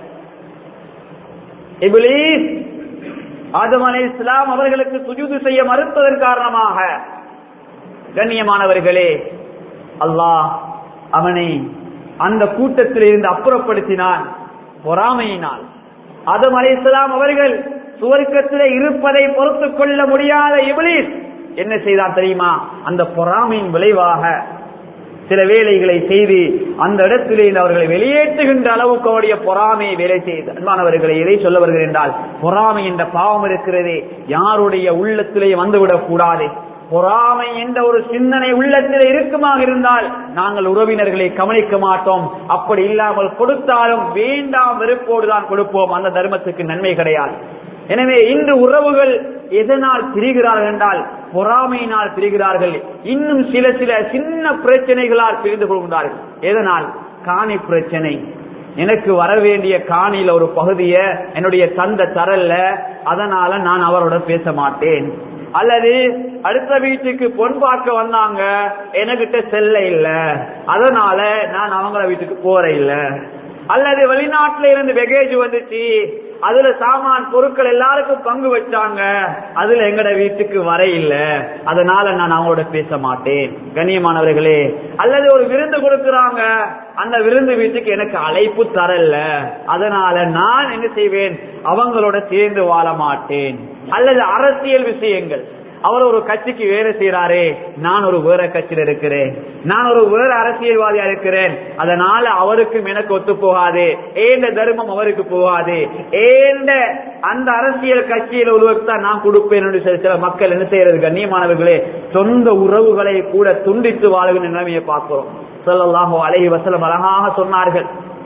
இபிலீஸ் ஆதம் அலை இஸ்லாம் அவர்களுக்கு சுஜூது செய்ய மறுத்ததன் காரணமாக கண்ணியமானவர்களே அல்லாஹ் அவனை அந்த கூட்டத்தில் இருந்து அப்புறப்படுத்தினான் பொறாமையினால் ஆதம் அலை இஸ்லாம் அவர்கள் சுவர்க்கத்திலே இருப்பதை பொறுத்துக் கொள்ள முடியாத இபிலீஸ் என்ன செய்தான் தெரியுமா அந்த பொறாமையின் விளைவாக சில வேலைகளை செய்து அந்த இடத்திலே அவர்களை வெளியேற்றுகின்ற அளவுக்கு அவருடைய பொறாமையை வேலை செய்து அன்பானவர்களை எதை சொல்ல வருகிறேன் என்றால் பொறாமை என்ற பாவம் இருக்கிறதே யாருடைய உள்ளத்திலே வந்துவிடக் கூடாது பொறாமை என்ற ஒரு சிந்தனை உள்ளத்தில் இருக்குமாக இருந்தால் நாங்கள் உறவினர்களை கவனிக்க மாட்டோம் அப்படி இல்லாமல் கொடுத்தாலும் வேண்டாம் வெறுப்போடு தான் கொடுப்போம் அந்த தர்மத்துக்கு நன்மை கிடையாது எனவே இன்று உறவுகள் எதனால் பிரிகிறார்கள் என்றால் பொறாமையினால் பிரிகிறார்கள் இன்னும் சில சில சின்ன பிரச்சனைகளால் பிரிந்து கொள்கிறார்கள் எதனால் காணி பிரச்சனை எனக்கு வர வேண்டிய காணியில ஒரு பகுதிய என்னுடைய தந்த தரல்ல அதனால நான் அவரோட பேச மாட்டேன் அல்லது அடுத்த வீட்டுக்கு பொன் பார்க்க வந்தாங்க எனக்கிட்ட செல்ல இல்ல அதனால நான் அவங்கள வீட்டுக்கு போற இல்ல அல்லது வெளிநாட்டுல இருந்து வெகேஜ் வந்துச்சு அதுல சாமான் பொருட்கள் எல்லாருக்கும் பங்கு வச்சாங்க அதுல எங்கட வீட்டுக்கு வர இல்ல அதனால நான் அவங்களோட பேச மாட்டேன் கண்ணியமானவர்களே அல்லது ஒரு விருந்து கொடுக்கறாங்க அந்த விருந்து வீட்டுக்கு எனக்கு அழைப்பு தரல அதனால நான் என்ன செய்வேன் அவங்களோட சேர்ந்து வாழ மாட்டேன் அல்லது அரசியல் விஷயங்கள் அவர் ஒரு கட்சிக்கு வேலை செய்யறாரே நான் ஒரு வேற கட்சியில் இருக்கிறேன் நான் ஒரு வேற அரசியல்வாதியா இருக்கிறேன் அதனால அவருக்கும் எனக்கு ஒத்து போகாது ஏண்ட தர்மம் அவருக்கு போகாது ஏண்ட அந்த அரசியல் கட்சியில் ஒருவருக்கு தான் நான் கொடுப்பேன் என்று சில சில மக்கள் என்ன செய்யறது கண்ணியமானவர்களே சொந்த உறவுகளை கூட துண்டித்து வாழ்கிற நிலைமையை பார்க்கிறோம் சொல்லலாஹோ அழகி வசலம் அழகாக சொன்னார்கள்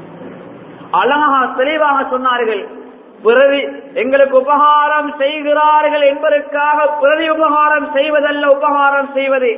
அழகாக தெளிவாக சொன்னார்கள் பிறவி எங்களுக்கு உபகாரம் செய்கிறார்கள் என்பதற்காக பிறவி உபகாரம் செய்வதல்ல உபகாரம் செய்வது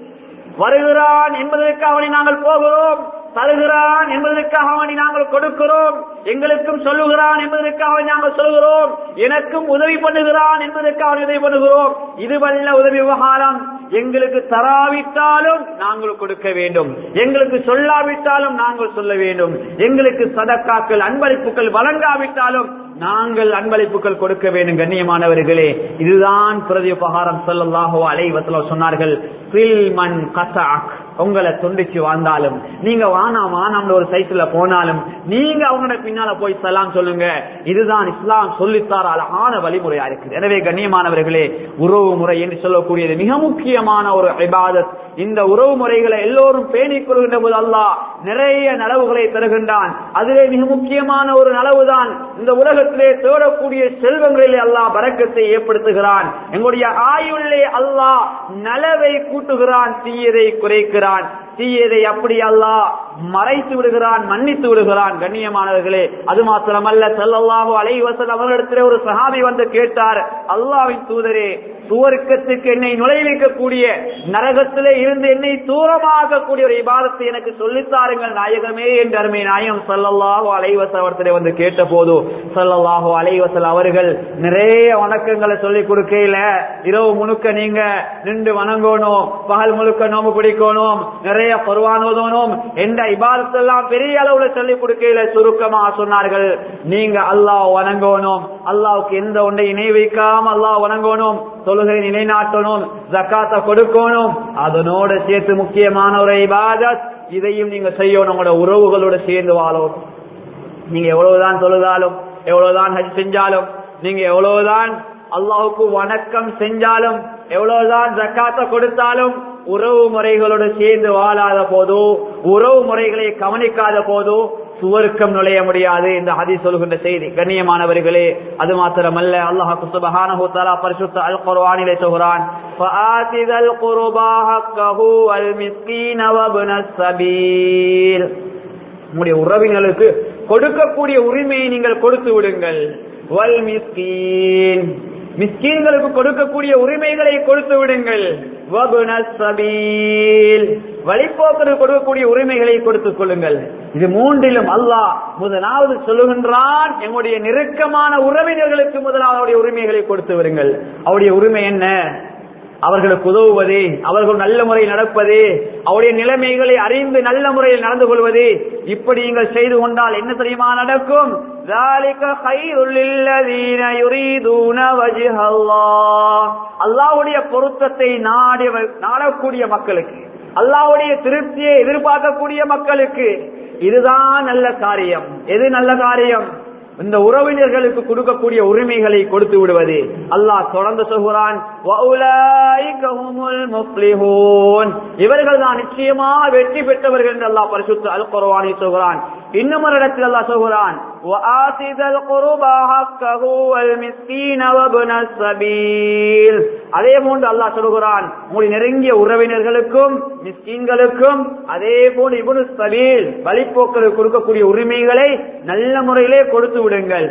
வருகிறான் என்பதற்காக அவனை நாங்கள் போகிறோம் தருகிறான் என்பதற்காக அவனை நாங்கள் கொடுக்கிறோம் எங்களுக்கும் சொல்லுகிறான் என்பதற்காக அவனை நாங்கள் சொல்கிறோம் எனக்கும் உதவி பண்ணுகிறான் என்பதற்காக அவனை உதவி பண்ணுகிறோம் இதுவல்ல உதவி விவகாரம் எங்களுக்கு தராவிட்டாலும் நாங்கள் கொடுக்க வேண்டும் எங்களுக்கு சொல்லாவிட்டாலும் நாங்கள் சொல்ல வேண்டும் எங்களுக்கு சதக்காக்கள் அன்பளிப்புகள் வழங்காவிட்டாலும் நாங்கள் அன்பளிப்புகள் கொடுக்க வேண்டும் கண்ணியமானவர்களே இதுதான் பிரதி உபகாரம் சொல்லல்லாஹோ அலைவத்தில் சொன்னார்கள் மண் கசாக் உங்களை துண்டிச்சு வாழ்ந்தாலும் நீங்க வானா வானாம்னு ஒரு சைக்கிள்ல போனாலும் நீங்க அவங்களோட பின்னால போய் சலாம் சொல்லுங்க இதுதான் இஸ்லாம் சொல்லித்தார அழகான வழிமுறையா இருக்குது எனவே கண்ணியமானவர்களே உறவு முறை என்று சொல்லக்கூடியது மிக முக்கியமான ஒரு இபாதத் இந்த உறவு முறைகளை எல்லோரும் பேணிக் கொள்கின்ற போது அல்லாஹ் நிறைய நலவுகளை தருகின்றான் அதிலே மிக முக்கியமான ஒரு நலவுதான் இந்த உலகத்திலே தேடக்கூடிய செல்வங்களிலே அல்லாஹ் பறக்கத்தை ஏற்படுத்துகிறான் எங்களுடைய ஆயுள்ளே அல்லாஹ் நலவை கூட்டுகிறான் தீயதை குறைக்கிறான் தீயதை அப்படி அல்லாஹ் மறைத்து விடுகிறான் மன்னித்து விடுகிறான் கண்ணியமானவர்களே அது மாத்திரமல்ல செல்லல்லாஹோ அலைவசல் அவர்களிடத்திலே ஒரு சஹாபி வந்து கேட்டார் அல்லாவின் தூதரே சுவர்க்கத்துக்கு என்னை நுழைவிக்கக்கூடிய நரகத்திலே இருந்து என்னை தூரமாக்கக்கூடிய ஒரு இபாதத்தை எனக்கு சொல்லித்தாருங்கள் நாயகமே என்று அருமை நாயம் சல்லல்லாஹோ அலைவசல் அவர்த்திலே வந்து கேட்ட போது சல்லல்லாஹோ அலைவசல் அவர்கள் நிறைய வணக்கங்களை சொல்லிக் கொடுக்கையில இரவு முழுக்க நீங்க நின்று வணங்கணும் பகல் முழுக்க நோம்பு பிடிக்கணும் நிறைய பருவானோதணும் என்ற இபாதத்தெல்லாம் பெரிய அளவுல சொல்லிக் கொடுக்கையில சுருக்கமா சொன்னார்கள் நீங்க அல்லாஹ் வணங்கணும் அல்லாவுக்கு எந்த ஒன்றை இணை வைக்காம அல்லாஹ் வணங்கணும் தொழுகை நிலைநாட்டணும் ஜக்காத்த கொடுக்கணும் அதனோட சேர்த்து முக்கியமான ஒரு இபாதத் இதையும் நீங்க செய்யணும் உங்களோட உறவுகளோட சேர்ந்து வாழணும் நீங்க எவ்வளவுதான் தொழுதாலும் எவ்வளவுதான் ஹஜ் செஞ்சாலும் நீங்க எவ்வளவுதான் அல்லாவுக்கு வணக்கம் செஞ்சாலும் எவ்வளவுதான் ஜக்காத்த கொடுத்தாலும் உறவு முறைகளோடு சேர்ந்து வாழாத போதோ உறவு முறைகளை கவனிக்காத போதோ சுவர்க்கம் நுழைய முடியாது இந்த ஹதி சொல்கின்ற செய்தி கண்ணியமானவர்களே அது மாத்திரமல்ல அல்லாஹ் சுபஹானஹு தஆலா பரிசுத்த அல் குர்ஆனிலே சொல்கிறான் ஃபஆதிதல் குர்பா ஹக்கஹு வல் மிஸ்கீன வப்னஸ் சபீல் உங்களுடைய உறவினர்களுக்கு கொடுக்கக்கூடிய உரிமையை நீங்கள் கொடுத்து விடுங்கள் வல் மிஸ்கீன் மிஸ்கீன்களுக்கு கொடுக்கக்கூடிய உரிமைகளை கொடுத்து விடுங்கள் வழிபோக்கருக்கு கொடுக்கக்கூடிய உரிமைகளை கொடுத்துக் கொள்ளுங்கள் இது மூன்றிலும் அல்லாஹ் முதலாவது சொல்லுகின்றான் எங்களுடைய நெருக்கமான உறவினர்களுக்கு முதலாவது உரிமைகளை கொடுத்து விடுங்கள் அவருடைய உரிமை என்ன அவர்களுக்கு உதவுவது அவர்கள் நல்ல முறையில் நடப்பது அவருடைய நிலைமைகளை அறிந்து நல்ல முறையில் நடந்து கொள்வது இப்படி நீங்கள் செய்து கொண்டால் என்ன தெரியுமா நடக்கும் அல்லாவுடைய பொருத்தத்தை நாடி நாடக்கூடிய மக்களுக்கு அல்லாவுடைய திருப்தியை எதிர்பார்க்கக்கூடிய மக்களுக்கு இதுதான் நல்ல காரியம் எது நல்ல காரியம் இந்த உறவினர்களுக்கு கொடுக்கக்கூடிய உரிமைகளை கொடுத்து விடுவது அல்லாஹ் தொடர்ந்து சொல்கிறான் இவர்கள் தான் நிச்சயமா வெற்றி பெற்றவர்கள் என்று அல்லாஹ் பரிசுத்த அல் குரவானி சொல்கிறான் இன்னும் ஒரு இடத்தில் அல்லாஹ் சொல்கிறான் அதே போன்று அல்லாஹ் சொல்கிறான் உங்களுடைய நெருங்கிய உறவினர்களுக்கும் மிஸ்கீன்களுக்கும் அதே போன்று இவனு சபீல் வழிபோக்களுக்கு கொடுக்கக்கூடிய உரிமைகளை நல்ல முறையிலே கொடுத்து விடுங்கள்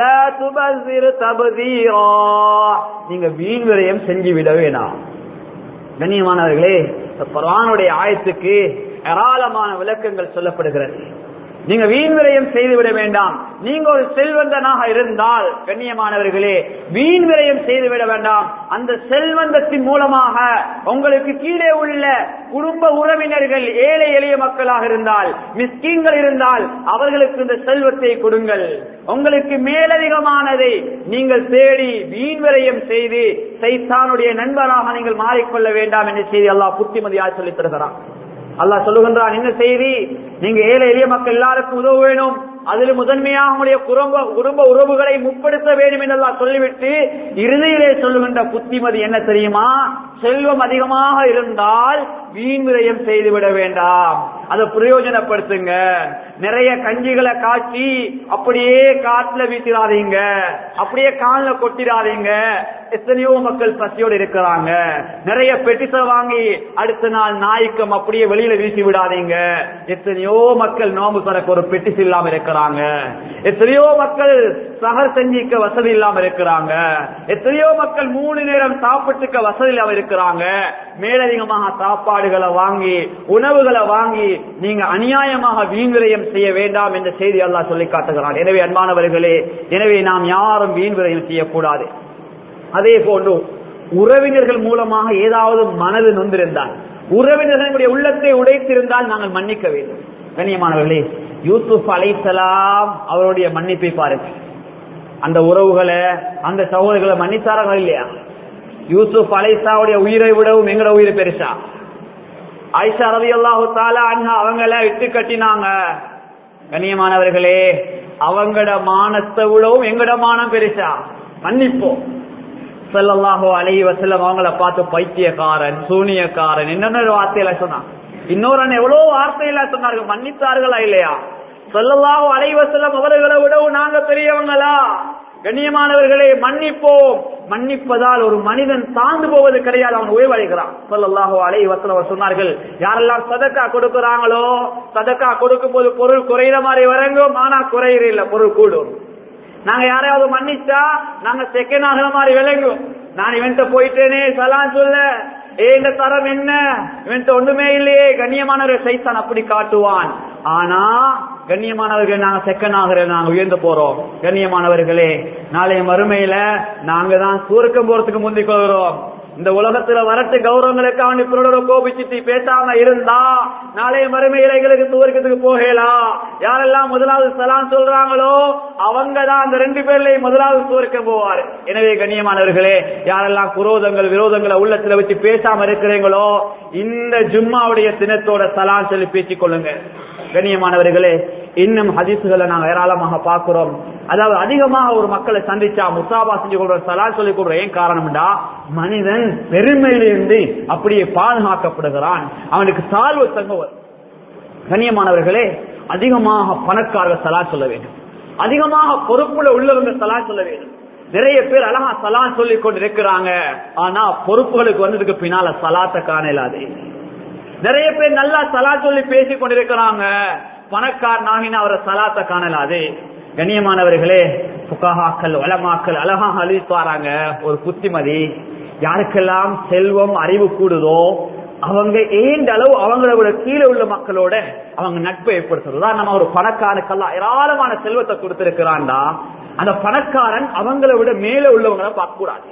நீங்க வீண் விரயம் செஞ்சு விட வேணாம் கண்ணியமானவர்களே பரவானுடைய ஆயத்துக்கு ஏராளமான விளக்கங்கள் சொல்லப்படுகிறது நீங்க வீண் விரயம் செய்துவிட வேண்டாம் நீங்க ஒரு செல்வந்தனாக இருந்தால் கண்ணியமானவர்களே வீண் விரயம் செய்துவிட வேண்டாம் அந்த செல்வந்தத்தின் மூலமாக உங்களுக்கு கீழே உள்ள குடும்ப உறவினர்கள் ஏழை எளிய மக்களாக இருந்தால் மிஸ்கீன்கள் இருந்தால் அவர்களுக்கு இந்த செல்வத்தை கொடுங்கள் உங்களுக்கு மேலதிகமானதை நீங்கள் தேடி வீண் விரயம் செய்து சைத்தானுடைய நண்பராக நீங்கள் மாறிக்கொள்ள வேண்டாம் என்று செய்தி அல்லாஹ் புத்திமதியாக சொல்லித் தருகிறான் அல்லாஹ் சொல்லுகின்றான் என்ன செய்தி நீங்க ஏழை எளிய மக்கள் எல்லாருக்கும் உதவ வேணும் அதில் முதன்மையாக நம்முடைய குடும்ப குடும்ப உறவுகளை முற்படுத்த வேண்டும் என்றெல்லாம் சொல்லிவிட்டு இறுதியிலே சொல்லுகின்ற புத்திமதி என்ன தெரியுமா செல்வம் அதிகமாக இருந்தால் வீண் விரயம் செய்துவிட வேண்டாம் அதை பிரயோஜனப்படுத்துங்க நிறைய கஞ்சிகளை காய்ச்சி அப்படியே காட்டுல வீசிடாதீங்க அப்படியே கால்ல கொட்டிடாதீங்க எத்தனையோ மக்கள் பசியோடு இருக்கிறாங்க நிறைய பெட்டிச வாங்கி அடுத்த நாள் நாய்க்கம் அப்படியே வெளியில வீசி விடாதீங்க எத்தனையோ மக்கள் நோம்பு தரக்கு ஒரு பெட்டிஸ் இல்லாம இருக்கிறாங்க எத்தனையோ மக்கள் சகர் செஞ்சிக்க வசதி இல்லாம இருக்கிறாங்க எத்தனையோ மக்கள் மூணு நேரம் சாப்பிட்டுக்க வசதி இல்லாம இருக்கிறாங்க மேலதிகமாக சாப்பாடுகளை வாங்கி உணவுகளை வாங்கி நீங்க அநியாயமாக வீண் விரயம் செய்ய வேண்டாம் என்ற செய்தி அல்லாஹ் சொல்லி காட்டுகிறான் எனவே அன்பானவர்களே எனவே நாம் யாரும் வீண் விரயம் செய்யக்கூடாது அதே போன்று உறவினர்கள் மூலமாக ஏதாவது மனது நொந்திருந்தால் உறவினர்களுடைய உள்ளத்தை உடைத்திருந்தால் நாங்கள் மன்னிக்க வேண்டும் கண்ணியமானவர்களே யூசுப் அலைசலாம் அவருடைய மன்னிப்பை பாருங்க அந்த உறவுகளை அந்த சகோதரர்களை மன்னித்தார்கள் இல்லையா யூசுப் அலைசாவுடைய உயிரை விடவும் எங்கட உயிர் பெருசா ஆயிஷா ரவி அல்லாஹு தாலா அவங்கள இட்டு கட்டினாங்க கண்ணியமானவர்களே அவங்கட மானத்தை விடவும் எங்கட மானம் பெருசா மன்னிப்போம் செல்லல்லாஹோ அலைஹி வசல்லம் அவங்கள பார்த்து பைத்தியக்காரன் சூனியக்காரன் என்னென்ன வார்த்தையில சொன்னான் இன்னொரு எவ்வளவு வார்த்தையில சொன்னார்கள் மன்னித்தார்களா இல்லையா சொல்லல்லாஹோ அலைஹி வசல்லம் அவர்களை விடவும் நாங்க பெரியவங்களா கண்ணியமானவர்களே மன்னிப்போம் மன்னிப்பதால் ஒரு மனிதன் தாழ்ந்து போவது கிடையாது அவன் ஓய்வடைகிறான் சொல்லல்லாஹோ அலை வசனம் சொன்னார்கள் யாரெல்லாம் சதக்கா கொடுக்கிறாங்களோ சதக்கா கொடுக்கும் போது பொருள் குறையிற மாதிரி வரங்கும் ஆனா குறையிற இல்ல பொருள் கூடும் நாங்க யாரையாவது மன்னிச்சா நாங்க செகண்ட் ஆகிற மாதிரி விளங்கும் நான் இவன்ட்ட போயிட்டேனே சலான் சொல்ல ஏ இந்த தரம் என்ன இவன்ட்ட ஒண்ணுமே இல்லையே கண்ணியமானவர்கள் சைத்தான் அப்படி காட்டுவான் ஆனா கண்ணியமானவர்கள் நாங்க செகண்ட் ஆகிற நாங்க உயர்ந்து போறோம் கண்ணியமானவர்களே நாளைய மறுமையில நாங்க தான் சூருக்கம் போறதுக்கு முந்திக் கொள்கிறோம் இந்த உலகத்துல வரட்டு கௌரவங்களுக்கு அவன் இப்பரோட கோபிச்சுட்டு பேசாம இருந்தா நாளைய மறுமையில எங்களுக்கு தூரக்கத்துக்கு போகலாம் யாரெல்லாம் முதலாவது சலாம் சொல்றாங்களோ அவங்க தான் அந்த ரெண்டு பேர்லயும் முதலாவது தூரக்க போவார் எனவே கண்ணியமானவர்களே யாரெல்லாம் குரோதங்கள் விரோதங்களை உள்ளத்துல வச்சு பேசாம இருக்கிறீங்களோ இந்த ஜும்மாவுடைய தினத்தோட சலாம் சொல்லி பேசிக் கொள்ளுங்க கண்ணியமானவர்களே இன்னும் ஹதீசுகளை நாங்க ஏராளமாக பார்க்கிறோம் அதாவது அதிகமாக ஒரு மக்களை சந்திச்சா முசாபா செஞ்சு கொள்ற சலா சொல்லி கொடுற ஏன் காரணம்டா மனிதன் பெருமையிலிருந்து அப்படியே பாதுகாக்கப்படுகிறான் அவனுக்கு தாழ்வு தங்குவர் கண்ணியமானவர்களே அதிகமாக பணக்காரர்கள் சலா சொல்ல வேண்டும் அதிகமாக பொறுப்புல உள்ளவங்க சலா சொல்ல வேண்டும் நிறைய பேர் அழகா சலா சொல்லி கொண்டு இருக்கிறாங்க ஆனா பொறுப்புகளுக்கு வந்ததுக்கு பின்னால சலாத்தை காணலாது நிறைய பேர் நல்லா சலா சொல்லி பேசி கொண்டிருக்கிறாங்க பணக்கார் நாகின அவரை சலாத்தை காணலாது கண்ணியமானவர்களே புகாக்கள் வளமாக்கள் அழகாக அழிப்பாராங்க ஒரு புத்திமதி யாருக்கெல்லாம் செல்வம் அறிவு கூடுதோ அவங்க ஏண்ட அளவு அவங்கள விட கீழே உள்ள மக்களோட அவங்க நட்பை ஏற்படுத்துறது உதாரணமா ஒரு பணக்காரனுக்கெல்லாம் ஏராளமான செல்வத்தை கொடுத்திருக்கிறான்டா அந்த பணக்காரன் அவங்கள விட மேலே உள்ளவங்களை பார்க்க கூடாது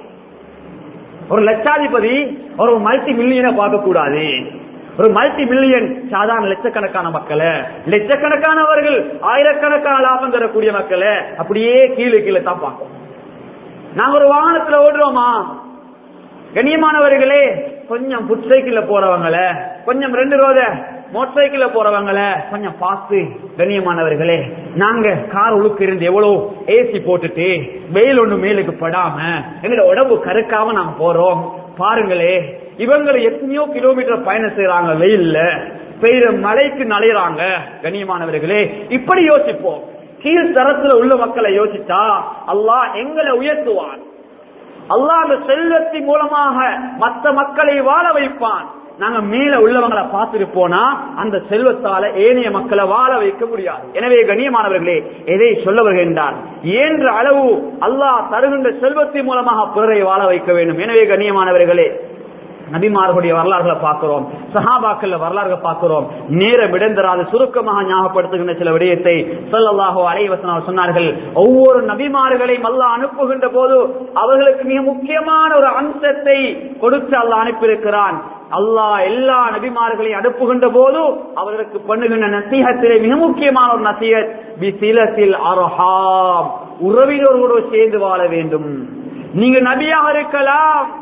ஒரு லட்சாதிபதி ஒரு மல்டி மில்லியனை பார்க்க கூடாது ஒரு மல்டி மில்லியன் சாதாரண லட்சக்கணக்கான மக்களை லட்சக்கணக்கானவர்கள் ஆயிரக்கணக்கான லாபம் தரக்கூடிய மக்களை அப்படியே கீழே கீழே தான் பார்க்கும் நாங்க ஒரு வாகனத்துல ஓடுறோமா கண்ணியமானவர்களே கொஞ்சம் புட் சைக்கிள்ல போறவங்கள கொஞ்சம் ரெண்டு ரோத மோட்டர் சைக்கிள்ல போறவங்கள கொஞ்சம் பார்த்து கண்ணியமானவர்களே நாங்க கார் உழுக்கு இருந்து எவ்வளவு ஏசி போட்டுட்டு வெயில் ஒண்ணு மேலுக்கு படாம எங்களோட உடம்பு கருக்காம நாங்க போறோம் பாருங்களே இவங்களை எத்தனையோ கிலோமீட்டர் பயணம் செய்யறாங்க வெயில்ல பெய்யுற மழைக்கு நலையறாங்க கண்ணியமானவர்களே இப்படி யோசிப்போம் கீழ் தரத்துல உள்ள மக்களை யோசிச்சா அல்லாஹ் எங்களை உயர்த்துவான் அல்லாஹ் அந்த செல்வத்தின் மூலமாக மற்ற மக்களை வாழ வைப்பான் நாங்க மேல உள்ளவங்களை பார்த்துட்டு போனா அந்த செல்வத்தால ஏனைய மக்களை வாழ வைக்க முடியாது எனவே கண்ணியமானவர்களே எதை சொல்ல வருகின்றான் ஏன்ற அளவு அல்லாஹ் தருகின்ற செல்வத்தின் மூலமாக பிறரை வாழ வைக்க வேண்டும் எனவே கண்ணியமானவர்களே நபிமார்களுடைய வரலாறுகளை பார்க்கிறோம் சஹாபாக்கள் வரலாறுகளை பார்க்கிறோம் நேரம் இடந்தராது சுருக்கமாக ஞாபகப்படுத்துகின்ற சில விடயத்தை சொல்லல்லாஹோ அலைவசனம் சொன்னார்கள் ஒவ்வொரு நபிமார்களையும் அல்லாஹ் அனுப்புகின்ற போது அவர்களுக்கு மிக முக்கியமான ஒரு அம்சத்தை கொடுத்து அல்லாஹ் அனுப்பியிருக்கிறான் அல்லாஹ் எல்லா நபிமார்களையும் அனுப்புகின்ற போது அவர்களுக்கு பண்ணுகின்ற நசீகத்திலே மிக முக்கியமான ஒரு நசீகத் பிசிலத்தில் அரஹாம் உறவினர்களோடு சேர்ந்து வாழ வேண்டும் நீங்க நபியாக இருக்கலாம்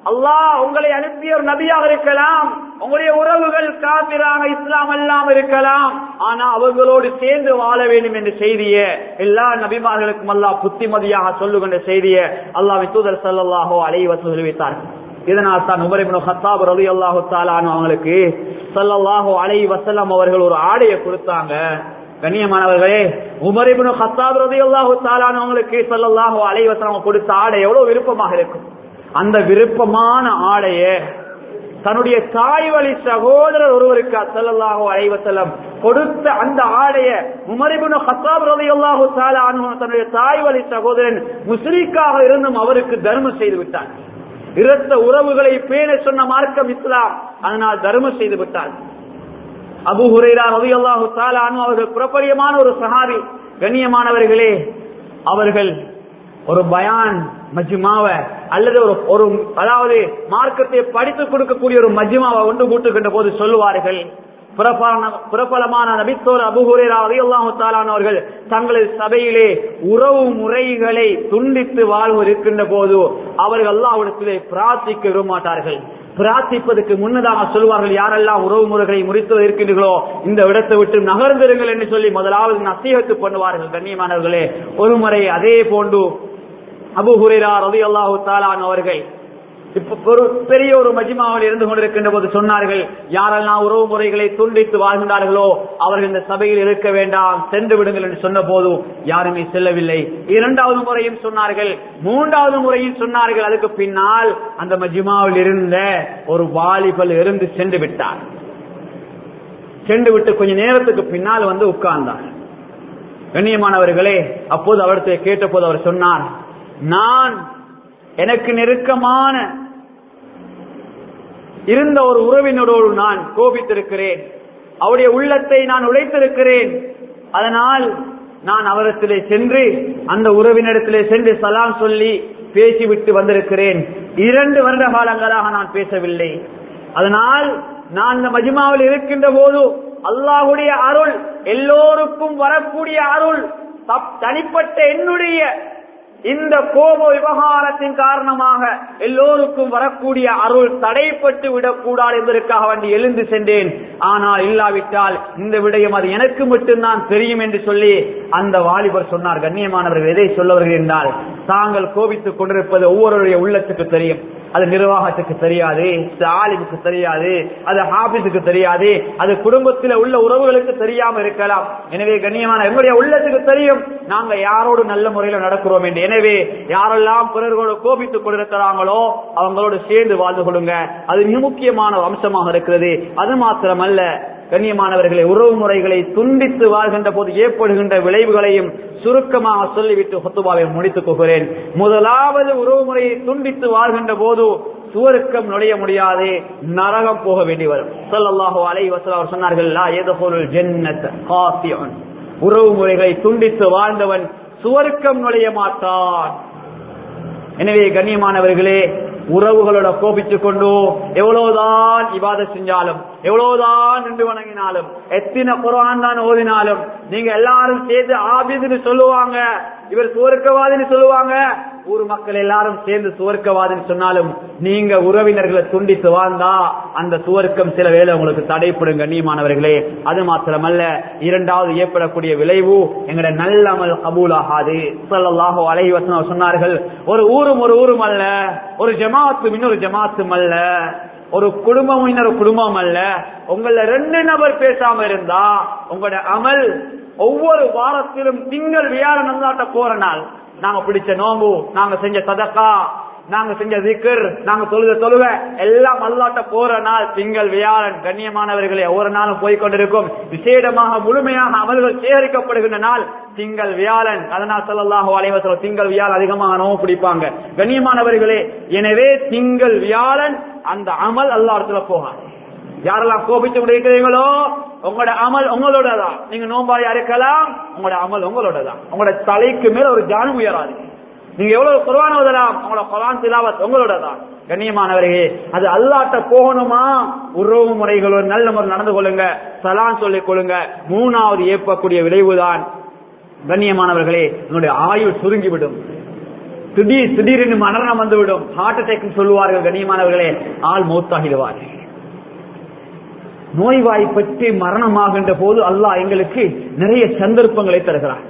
அல்லாஹ் உங்களை அனுப்பிய ஒரு நபியாக இருக்கலாம் உங்களுடைய உறவுகள் காபிராக இஸ்லாம் எல்லாம் இருக்கலாம் ஆனா அவர்களோடு சேர்ந்து வாழ வேண்டும் என்ற செய்திய எல்லா நபிமார்களுக்கும் அல்லாஹ் புத்திமதியாக சொல்லுகின்ற செய்திய அல்லாஹ் தூதர் சல்லாஹோ அலைவசம் தெரிவித்தார்கள் இதனால் தான் உமரிபின் ஹத்தாப் ரவி அல்லாஹு தாலான் அவங்களுக்கு சல்லல்லாஹோ அலை வசல்லம் அவர்கள் ஒரு ஆடையை கொடுத்தாங்க கண்ணியமானவர்களே உமரிபின் ஹத்தாப் ரவி அல்லாஹு தாலான் அவங்களுக்கு சல்லல்லாஹோ அலை வசல்லம் கொடுத்த ஆடை எவ்வளவு விருப்பமாக இருக்கும் அந்த விருப்பமான ஆடைய தன்னுடைய தாய் வழி சகோதரர் ஒருவருக்கு அசல்லாஹோ அலைவசல்லம் கொடுத்த அந்த ஆடைய உமரிபுன் ஹத்தாப் ரலியல்லாஹு தஆலா அன்ஹு தன்னுடைய தாய் வழி சகோதரன் முஸ்லிக்காக இருந்தும் அவருக்கு தர்மம் செய்து விட்டார் இரத்த உறவுகளை பேண சொன்ன மார்க்கம் இஸ்லாம் அதனால் தர்மம் செய்து விட்டார் அபு ஹுரைரா ரலியல்லாஹு தஆலா அன்ஹு அவர்கள் புறப்படியமான ஒரு சஹாபி கண்ணியமானவர்களே அவர்கள் ஒரு பயான் மஜ்மாவை அல்லது ஒரு ஒரு அதாவது மார்க்கத்தை படித்துக் கொடுக்கக்கூடிய ஒரு மஜ்மாவை ஒன்று கூட்டுகின்ற போது சொல்லுவார்கள் பிரபலமான நபித்தோர் அபுஹுரேரா அலியல்லாஹு தாலானவர்கள் தங்களது சபையிலே உறவு முறைகளை துண்டித்து வாழ்வு இருக்கின்ற போது அவர்கள் அல்லாவிடத்திலே பிரார்த்திக்க விரும்பமாட்டார்கள் பிரார்த்திப்பதற்கு முன்னதாக சொல்வார்கள் யாரெல்லாம் உறவு முறைகளை முறித்து இருக்கின்றீர்களோ இந்த இடத்தை விட்டு நகர்ந்திருங்கள் என்று சொல்லி முதலாவது நசீகத்து பண்ணுவார்கள் கண்ணியமானவர்களே ஒரு முறை அதே போன்று அபு ஹுரேரா ரவி அல்லாஹு தாலான் அவர்கள் இப்ப ஒரு பெரிய ஒரு மஜிமாவில் இருந்து கொண்டிருக்கின்ற போது சொன்னார்கள் யாரெல்லாம் உறவு முறைகளை துண்டித்து வாழ்கின்றார்களோ அவர்கள் இந்த சபையில் இருக்க வேண்டாம் சென்று விடுங்கள் என்று சொன்ன போது யாருமே செல்லவில்லை இரண்டாவது முறையும் சொன்னார்கள் மூன்றாவது முறையும் சொன்னார்கள் அதுக்கு பின்னால் அந்த மஜிமாவில் இருந்த ஒரு வாலிபல் இருந்து சென்று விட்டார் சென்று விட்டு கொஞ்ச நேரத்துக்கு பின்னால் வந்து உட்கார்ந்தார் கண்ணியமானவர்களே அப்போது அவர்கிட்ட கேட்ட போது அவர் சொன்னார் நான் எனக்கு நெருக்கமான இருந்த ஒரு உறவினரோடு நான் கோபித்திருக்கிறேன் அவருடைய உள்ளத்தை நான் உழைத்திருக்கிறேன் அதனால் நான் அவரிடத்திலே சென்று அந்த உறவினரிடத்திலே சென்று சலாம் சொல்லி பேசிவிட்டு வந்திருக்கிறேன் இரண்டு வருட காலங்களாக நான் பேசவில்லை அதனால் நான் இந்த மஜிமாவில் இருக்கின்ற போது அல்லாஹுடைய அருள் எல்லோருக்கும் வரக்கூடிய அருள் தனிப்பட்ட என்னுடைய இந்த கோப விவகாரத்தின் காரணமாக எல்லோருக்கும் வரக்கூடிய அருள் தடைப்பட்டு விடக்கூடாது என்பதற்காக வேண்டி எழுந்து சென்றேன் ஆனால் இல்லாவிட்டால் இந்த விடயம் அது எனக்கு மட்டும்தான் தெரியும் என்று சொல்லி அந்த வாலிபர் சொன்னார் கண்ணியமானவர்கள் எதை சொல்லவர்கள் என்றால் தாங்கள் கோபித்துக் கொண்டிருப்பது ஒவ்வொருடைய உள்ளத்துக்கு தெரியும் அது நிர்வாகத்துக்கு தெரியாது ஆலிமுக்கு தெரியாது அது ஹாபிஸுக்கு தெரியாது அது குடும்பத்தில் உள்ள உறவுகளுக்கு தெரியாம இருக்கலாம் எனவே கண்ணியமான எங்களுடைய உள்ளத்துக்கு தெரியும் நாங்க யாரோடு நல்ல முறையில் நடக்கிறோம் என்று எனவே யாரெல்லாம் பிறர்களோடு கோபித்துக் கொண்டிருக்கிறாங்களோ அவங்களோடு சேர்ந்து வாழ்ந்து கொள்ளுங்க அது மிக முக்கியமான அம்சமாக இருக்கிறது அது மாத்திரமல்ல கண்ணியமானவர்களை உறவு முறைகளை துண்டித்து வாழ்கின்ற போது ஏற்படுகின்ற விளைவுகளையும் சுருக்கமாக சொல்லிவிட்டு ஹொத்துபாவை முடித்துக் கொள்கிறேன் முதலாவது உறவு முறையை துண்டித்து வாழ்கின்ற போது சுவருக்கம் நுழைய முடியாது நரகம் போக வேண்டி வரும் சொல்லல்லாஹோ அலை வசல் அவர் சொன்னார்கள் உறவு முறைகளை துண்டித்து வாழ்ந்தவன் சுவருக்கம் நுழைய மாட்டான் எனவே கண்ணியமானவர்களே உறவுகளோட கோபித்துக் கொண்டு எவ்வளவுதான் இவாத செஞ்சாலும் எவ்வளவுதான் நின்று வணங்கினாலும் எத்தனை குரான் தான் ஓதினாலும் நீங்க எல்லாரும் சேர்ந்து ஆபிதுன்னு சொல்லுவாங்க இவர் சுவர்க்கவாதின்னு சொல்லுவாங்க ஊர் மக்கள் எல்லாரும் சேர்ந்து சுவர்க்கவாதின்னு சொன்னாலும் நீங்க உறவினர்களை துண்டித்து வாழ்ந்தா அந்த சுவர்க்கம் சில வேலை உங்களுக்கு தடைப்படும் கண்ணியமானவர்களே அது மாத்திரமல்ல இரண்டாவது ஏற்படக்கூடிய விளைவு எங்கட நல்லமல் கபூல் ஆகாது சொல்லலாக அலை வசனம் சொன்னார்கள் ஒரு ஊரும் ஒரு ஊரும் அல்ல ஒரு ஜமாத்தும் இன்னொரு ஜமாத்தும் அல்ல ஒரு குடும்பம் இன்னொரு குடும்பம் அல்ல உங்கள ரெண்டு நபர் பேசாம இருந்தா உங்களோட அமல் ஒவ்வொரு வாரத்திலும் திங்கள் வியாழ நல்லாட்ட போற நாள் நாங்க பிடிச்ச நோம்பு நாங்க செஞ்ச சதக்கா நாங்க செஞ்ச திக்கர் நாங்க தொழுத தொழுவ எல்லாம் அல்லாட்ட போற நாள் திங்கள் வியாழன் கண்ணியமானவர்களே ஒவ்வொரு நாளும் போய்கொண்டிருக்கும் விசேடமாக முழுமையாக அமல்கள் சேகரிக்கப்படுகின்ற நாள் திங்கள் வியாழன் அதனால் சொல்லலாக அலைவசம் திங்கள் வியாழன் அதிகமாக நோவு பிடிப்பாங்க கண்ணியமானவர்களே எனவே திங்கள் வியாழன் அந்த அமல் அல்லா இடத்துல போகாது யாரெல்லாம் கோபித்து முடிக்கிறீங்களோ உங்களோட அமல் உங்களோட தான் நீங்க நோம்பாயா இருக்கலாம் உங்களோட அமல் உங்களோட தான் உங்களோட தலைக்கு மேல ஒரு ஜானம் உயராது நீங்க எவ்வளவு குர்வான் ஓதலாம் உங்களோட குரான் திலாவத் உங்களோட தான் கண்ணியமானவர்களே அது அல்லாட்ட போகணுமா உறவு முறைகளோடு நல்ல முறை நடந்து கொள்ளுங்க சலான் சொல்லிக் கொள்ளுங்க மூணாவது ஏற்பக்கூடிய விளைவுதான் கண்ணியமானவர்களே உங்களுடைய ஆயுள் சுருங்கிவிடும் திடீர் திடீரென்று மரணம் வந்துவிடும் ஹார்ட் அட்டாக் சொல்லுவார்கள் கண்ணியமானவர்களே ஆள் மௌத்தாகிடுவார்கள் நோய்வாய்ப்பட்டு மரணமாகின்ற போது அல்லாஹ் எங்களுக்கு நிறைய சந்தர்ப்பங்களை தருகிறார்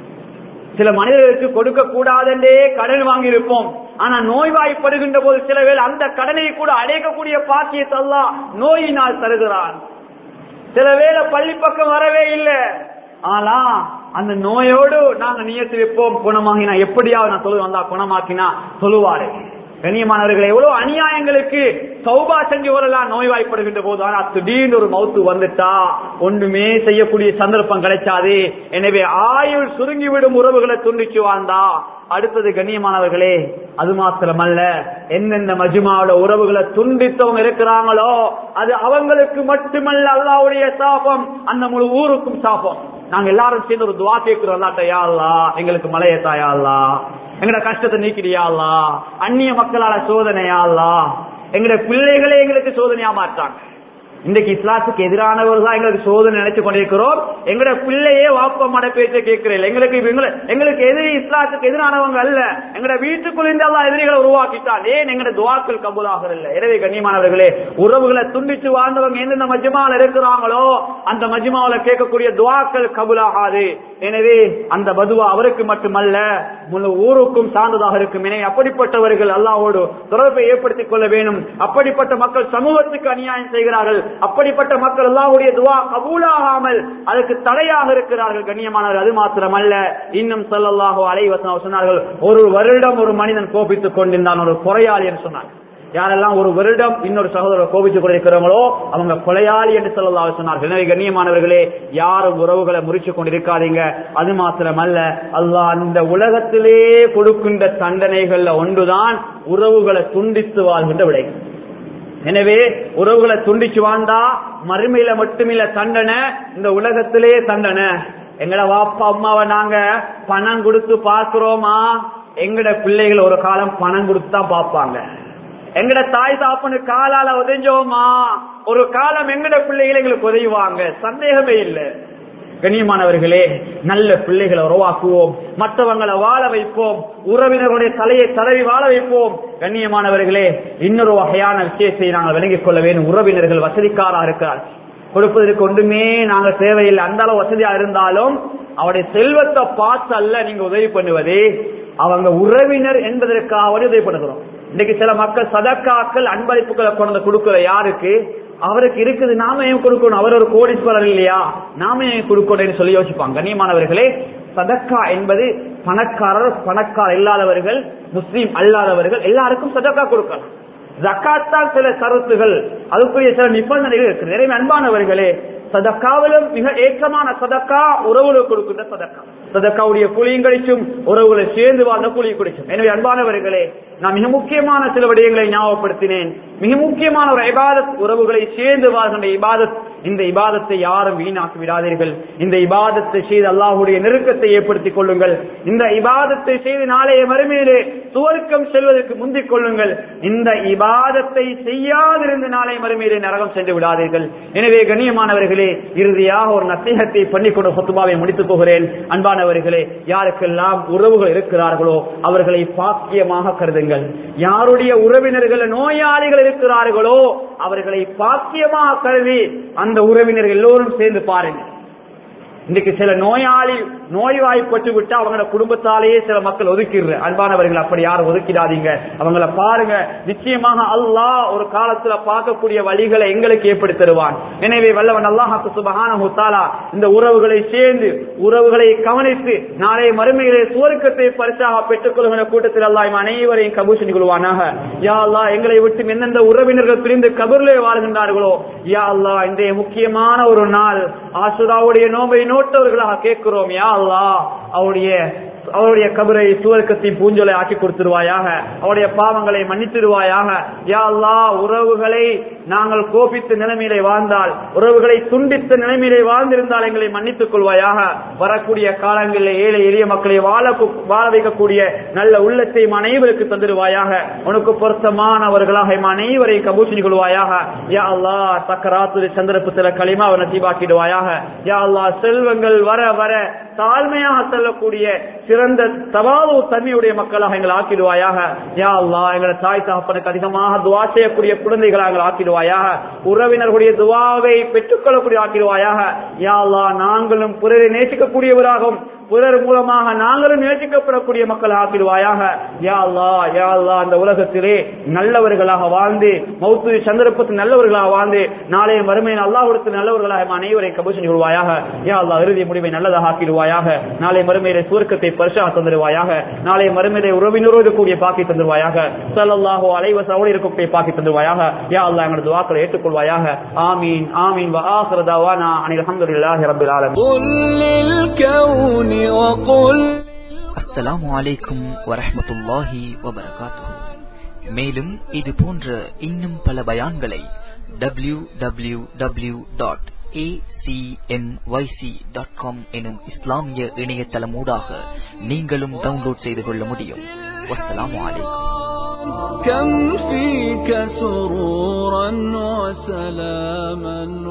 சில மனிதர்களுக்கு கொடுக்க கூடாதென்றே கடன் வாங்கியிருப்போம் ஆனா நோய்வாய்ப்படுகின்ற போது சில பேர் அந்த கடனை கூட அடைக்கக்கூடிய பாக்கியத்தை அல்லாஹ் நோயினால் தருகிறான் சில வேளை பள்ளி பக்கம் வரவே இல்லை ஆனா அந்த நோயோடு நாங்க நியத்து வைப்போம் குணமாகினா எப்படியாவது நான் தொழு வந்தா குணமாக்கினா சொல்லுவாரு கண்ணியமானவர்களை எவ்வளவு அநியாயங்களுக்கு சௌபா செஞ்சு வரலாம் நோய்வாய்ப்படுகின்ற போது ஆனா திடீர்னு ஒரு மவுத்து வந்துட்டா ஒன்றுமே செய்யக்கூடிய சந்தர்ப்பம் கிடைச்சாது எனவே ஆயுள் சுருங்கிவிடும் உறவுகளை துண்டிச்சு வாழ்ந்தா அடுத்தது கண்ணியமானவர்களே அது மாத்திரமல்ல எந்தெந்த மஜுமாவோட உறவுகளை துண்டித்தவங்க இருக்கிறாங்களோ அது அவங்களுக்கு மட்டுமல்ல அல்லாவுடைய சாபம் அந்த முழு ஊருக்கும் சாபம் நாங்க எல்லாரும் சேர்ந்து ஒரு துவா கேட்கிறோம் அல்லாட்ட யா அல்லா எங்களுக்கு மலையத்தாயா அல்லா எங்கட கஷ்டத்தை நீக்கிறியா அல்லா அந்நிய மக்களால சோதனையா அல்லா எங்கட பிள்ளைகளே எங்களுக்கு சோதனையா மாட்டாங்க இன்றைக்கு இஸ்லாத்துக்கு எதிரானவர் தான் எங்களுக்கு சோதனை நினைச்சு கொண்டிருக்கிறோம் எங்கட பிள்ளையே வாப்ப மட பேச்ச கேட்கிறேன் எங்களுக்கு இவங்களை- எங்களுக்கு எதிரி இஸ்லாத்துக்கு எதிரானவங்க அல்ல எங்கட வீட்டுக்குள் இருந்தாலும் எதிரிகளை உருவாக்கிட்டான் ஏன் எங்கட துவாக்கள் கபூலாக இல்லை எனவே கண்ணியமானவர்களே உறவுகளை துண்டிச்சு வாழ்ந்தவங்க எந்தெந்த மஜ்மாவில் இருக்கிறாங்களோ அந்த மஜ்மாவில் கேட்கக்கூடிய துவாக்கள் கபூலாகாது எனவே அந்த பதுவா அவருக்கு மட்டுமல்ல முழு ஊருக்கும் சார்ந்ததாக இருக்கும் எனவே அப்படிப்பட்டவர்கள் அல்லாஹ்வோடு தொடர்பை ஏற்படுத்திக் கொள்ள வேண்டும் அப்படிப்பட்ட மக்கள் சமூகத்துக்கு அநியாயம் செய்கிறார்கள் அப்படிப்பட்ட மக்கள் அல்லாஹ்வுடைய துவா கபூலாகாமல் அதுக்கு தடையாக இருக்கிறார்கள் கண்ணியமானவர் அது மாத்திரமல்ல இன்னும் ஸல்லல்லாஹு அலைஹி வஸல்லம் சொன்னார்கள் ஒரு வருடம் ஒரு மனிதன் கோபித்துக் கொண்டிருந்தான் ஒரு குறையாளி என்று சொன்னார் யாரெல்லாம் ஒரு வருடம் இன்னொரு சகோதரர் கோபித்துக் கொண்டிருக்கிறாங்களோ அவங்க கொலையாளி என்று சொல்லலாம் சொன்னார்கள் எனவே கண்ணியமானவர்களே யாரும் உறவுகளை முறிச்சு கொண்டிருக்காதீங்க அது மாத்திரமல்ல அல்லாஹ் அந்த உலகத்திலே கொடுக்கின்ற தண்டனைகள்ல ஒன்றுதான் உறவுகளை துண்டித்து வாழ்கின்ற விடை எனவே உறவுகளை துண்டிச்சு வாழ்ந்தா மறுமையில மட்டுமில்ல தண்டனை இந்த உலகத்திலே தண்டனை எங்கட வாப்பா அம்மாவை நாங்க பணம் கொடுத்து பார்க்கிறோமா எங்கட பிள்ளைகள் ஒரு காலம் பணம் கொடுத்து தான் பார்ப்பாங்க எங்கட தாய் தாப்பனு காலால உதஞ்சோமா ஒரு காலம் எங்கட பிள்ளைகள் எங்களுக்கு உதவுவாங்க சந்தேகமே இல்லை கண்ணியமானவர்களே நல்ல பிள்ளைகளை உருவாக்குவோம் மற்றவங்களை வாழ வைப்போம் உறவினர்களுடைய தலையை தடவி வாழ வைப்போம் கண்ணியமானவர்களே இன்னொரு வகையான விஷயத்தை நாங்கள் விளங்கிக் கொள்ள வேண்டும் உறவினர்கள் வசதிக்காரா இருக்கிறார் கொடுப்பதற்கு ஒன்றுமே நாங்க தேவையில்லை அந்த அளவு வசதியா இருந்தாலும் அவருடைய செல்வத்தை பார்த்து அல்ல நீங்க உதவி பண்ணுவது அவங்க உறவினர் என்பதற்காக உதவி பண்ணுகிறோம் இன்னைக்கு சில மக்கள் சதக்காக்கள் அன்பளிப்புகளை கொண்டு கொடுக்கிற யாருக்கு அவருக்கு இருக்குது நாம ஏன் கொடுக்கணும் அவர் ஒரு கோடீஸ்வரர் இல்லையா நாம ஏன் கொடுக்கணும்னு சொல்லி யோசிப்பாங்க கண்ணியமானவர்களே சதக்கா என்பது பணக்காரர் பணக்கார இல்லாதவர்கள் முஸ்லீம் அல்லாதவர்கள் எல்லாருக்கும் சதக்கா கொடுக்கலாம் ஜக்காத்தான் சில சரத்துகள் அதுக்குரிய சில நிபந்தனைகள் இருக்கு நிறைய அன்பானவர்களே சதக்காவிலும் மிக ஏற்றமான சதக்கா உறவுகளுக்கு கொடுக்கின்ற சதக்கா சதக்காவுடைய புலியும் கிடைச்சும் உறவுகளை சேர்ந்து வாழ்ந்த புலி கிடைச்சும் எனவே அன்பானவர்களே நான் மிக முக்கியமான சில விடயங்களை ஞாபகப்படுத்தினேன் மிக முக்கியமான ஒரு இபாதத் உறவுகளை சேர்ந்து வாழ்கின்ற இபாதத் இந்த இபாதத்தை யாரும் வீணாக்கி விடாதீர்கள் இந்த இபாதத்தை செய்து அல்லாஹுடைய நெருக்கத்தை ஏற்படுத்திக் கொள்ளுங்கள் இந்த இபாதத்தை செய்து நாளைய மறுமையிலே சுவர்க்கம் செல்வதற்கு முந்திக் கொள்ளுங்கள் இந்த இபாதத்தை செய்யாதிருந்து நாளை மறுமையிலே நரகம் சென்று விடாதீர்கள் எனவே கண்ணியமானவர்களே இறுதியாக ஒரு நசீகத்தை பண்ணிக்கொண்டு சொத்துபாவை முடித்துக் போகிறேன் அன்பானவர்களே யாருக்கெல்லாம் உறவுகள் இருக்கிறார்களோ அவர்களை பாக்கியமாக கருதுங்கள் யாருடைய உறவினர்கள் நோயாளிகள் இருக்கிறார்களோ அவர்களை பாக்கியமாக கருதி அந்த உறவினர்கள் எல்லோரும் சேர்ந்து பாருங்கள் இன்னைக்கு சில நோயாளி நோய்வாய்ப்பட்டு விட்டு அவங்களோட குடும்பத்தாலேயே சில மக்கள் ஒதுக்கிடுற அன்பானவர்கள் அப்படி யாரும் ஒதுக்கிடாதீங்க அவங்கள பாருங்க நிச்சயமாக அல்லாஹ் ஒரு காலத்துல பார்க்கக்கூடிய வழிகளை எங்களுக்கு ஏற்படுத்தி தருவான் எனவே வல்லவன் அல்லாஹாக்கு சுபகான முத்தாலா இந்த உறவுகளை சேர்ந்து உறவுகளை கவனித்து நாளை மறுமையிலே சுவர்க்கத்தை பரிசாக பெற்றுக் கொள்கிற கூட்டத்தில் அல்லாஹ் இம் அனைவரையும் கபூர் செஞ்சு கொள்வானாக யா அல்லாஹ் எங்களை விட்டு எந்தெந்த உறவினர்கள் பிரிந்து கபூர்லே வாழ்கின்றார்களோ யா அல்லாஹ் இன்றைய முக்கியமான ஒரு நாள் ஆசுராவுடைய நோம்பை நோட்டவர்களாக கேட்கிறோம் யா அல்லாஹ் அவருடைய அவருடைய கபரை சுவர்க்கத்தை பூஞ்சொலை ஆக்கி கொடுத்துருவாயாக அவருடைய பாவங்களை மன்னித்திருவாயாக யா அல்லாஹ் உறவுகளை நாங்கள் கோபித்த நிலைமையிலே வாழ்ந்தால் உறவுகளை துண்டித்த நிலைமையிலே வாழ்ந்திருந்தால் எங்களை மன்னித்துக் கொள்வாயாக வரக்கூடிய காலங்களில் ஏழை எளிய மக்களை வாழ வாழ வைக்கக்கூடிய நல்ல உள்ளத்தை இம் அனைவருக்கு தந்துடுவாயாக உனக்கு பொருத்தமானவர்களாக இம் அனைவரையும் கபூசி கொள்வாயாக யா அல்லாஹ் சக்கராத்துரி சந்திரபுத்திர களிமாவை நசீபாக்கிடுவாயாக யா அல்லாஹ் செல்வங்கள் வர வர தாழ்மையாக செல்லக்கூடிய சிற சிறந்த தவாது தன்மையுடைய மக்களாக எங்களை ஆக்கிடுவாயாக யா அல்லா எங்களை தாய் தகப்பனுக்கு அதிகமாக துவா செய்யக்கூடிய குழந்தைகளாக எங்களை ஆக்கிடுவாயாக உறவினர்களுடைய துவாவை பெற்றுக்கொள்ளக்கூடிய ஆக்கிடுவாயாக யா அல்லா நாங்களும் பிறரை நேசிக்கக்கூடியவராகவும் பிறர் மூலமாக நாங்களும் நேசிக்கப்படக்கூடிய மக்கள் ஆக்கிடுவாயாக யா அல்லா யா அல்லா அந்த உலகத்திலே நல்லவர்களாக வாழ்ந்து மௌத்து சந்தர்ப்பத்தில் நல்லவர்களாக வாழ்ந்து நாளைய மறுமையின் அல்லாஹ்விடத்தில் நல்லவர்களாக நம் அனைவரை கபூல் செஞ்சு கொள்வாயாக யா அல்லா இறுதி முடிவை நல்லதாக ஆக்கிடுவாயாக நாளை மறுமையிலே சுவர்க்கத்தை பரிசாக தந்துடுவாயாக நாளை மறுமையிலே உறவினரோடு கூடிய பாக்கி தந்துடுவாயாக சல்லல்லாஹு அலைவசோடு இருக்கக்கூடிய பாக்கி தந்துடுவாயாக யா அல்லா எங்களது வாக்களை ஏற்றுக்கொள்வாயாக ஆமீன் ஆமீன் வ ஆஹிரு தவானா அனில் அல்ஹம்துலில்லாஹி ரப்பில் ஆலமீன் قل للكون وقل அஸ்ஸலாமு அலைக்கும் வரஹ்மத்துல்லாஹி வபரகாத்துஹு மேலும் இது போன்ற இன்னும் பல பயான்களை W W W dot dot com எனும் இஸ்லாமிய இணையதளமூடாக நீங்களும் டவுன்லோட் செய்து கொள்ள முடியும் வஸ்ஸலாமு அலைக்கும் كم فيك سرورا وسلاما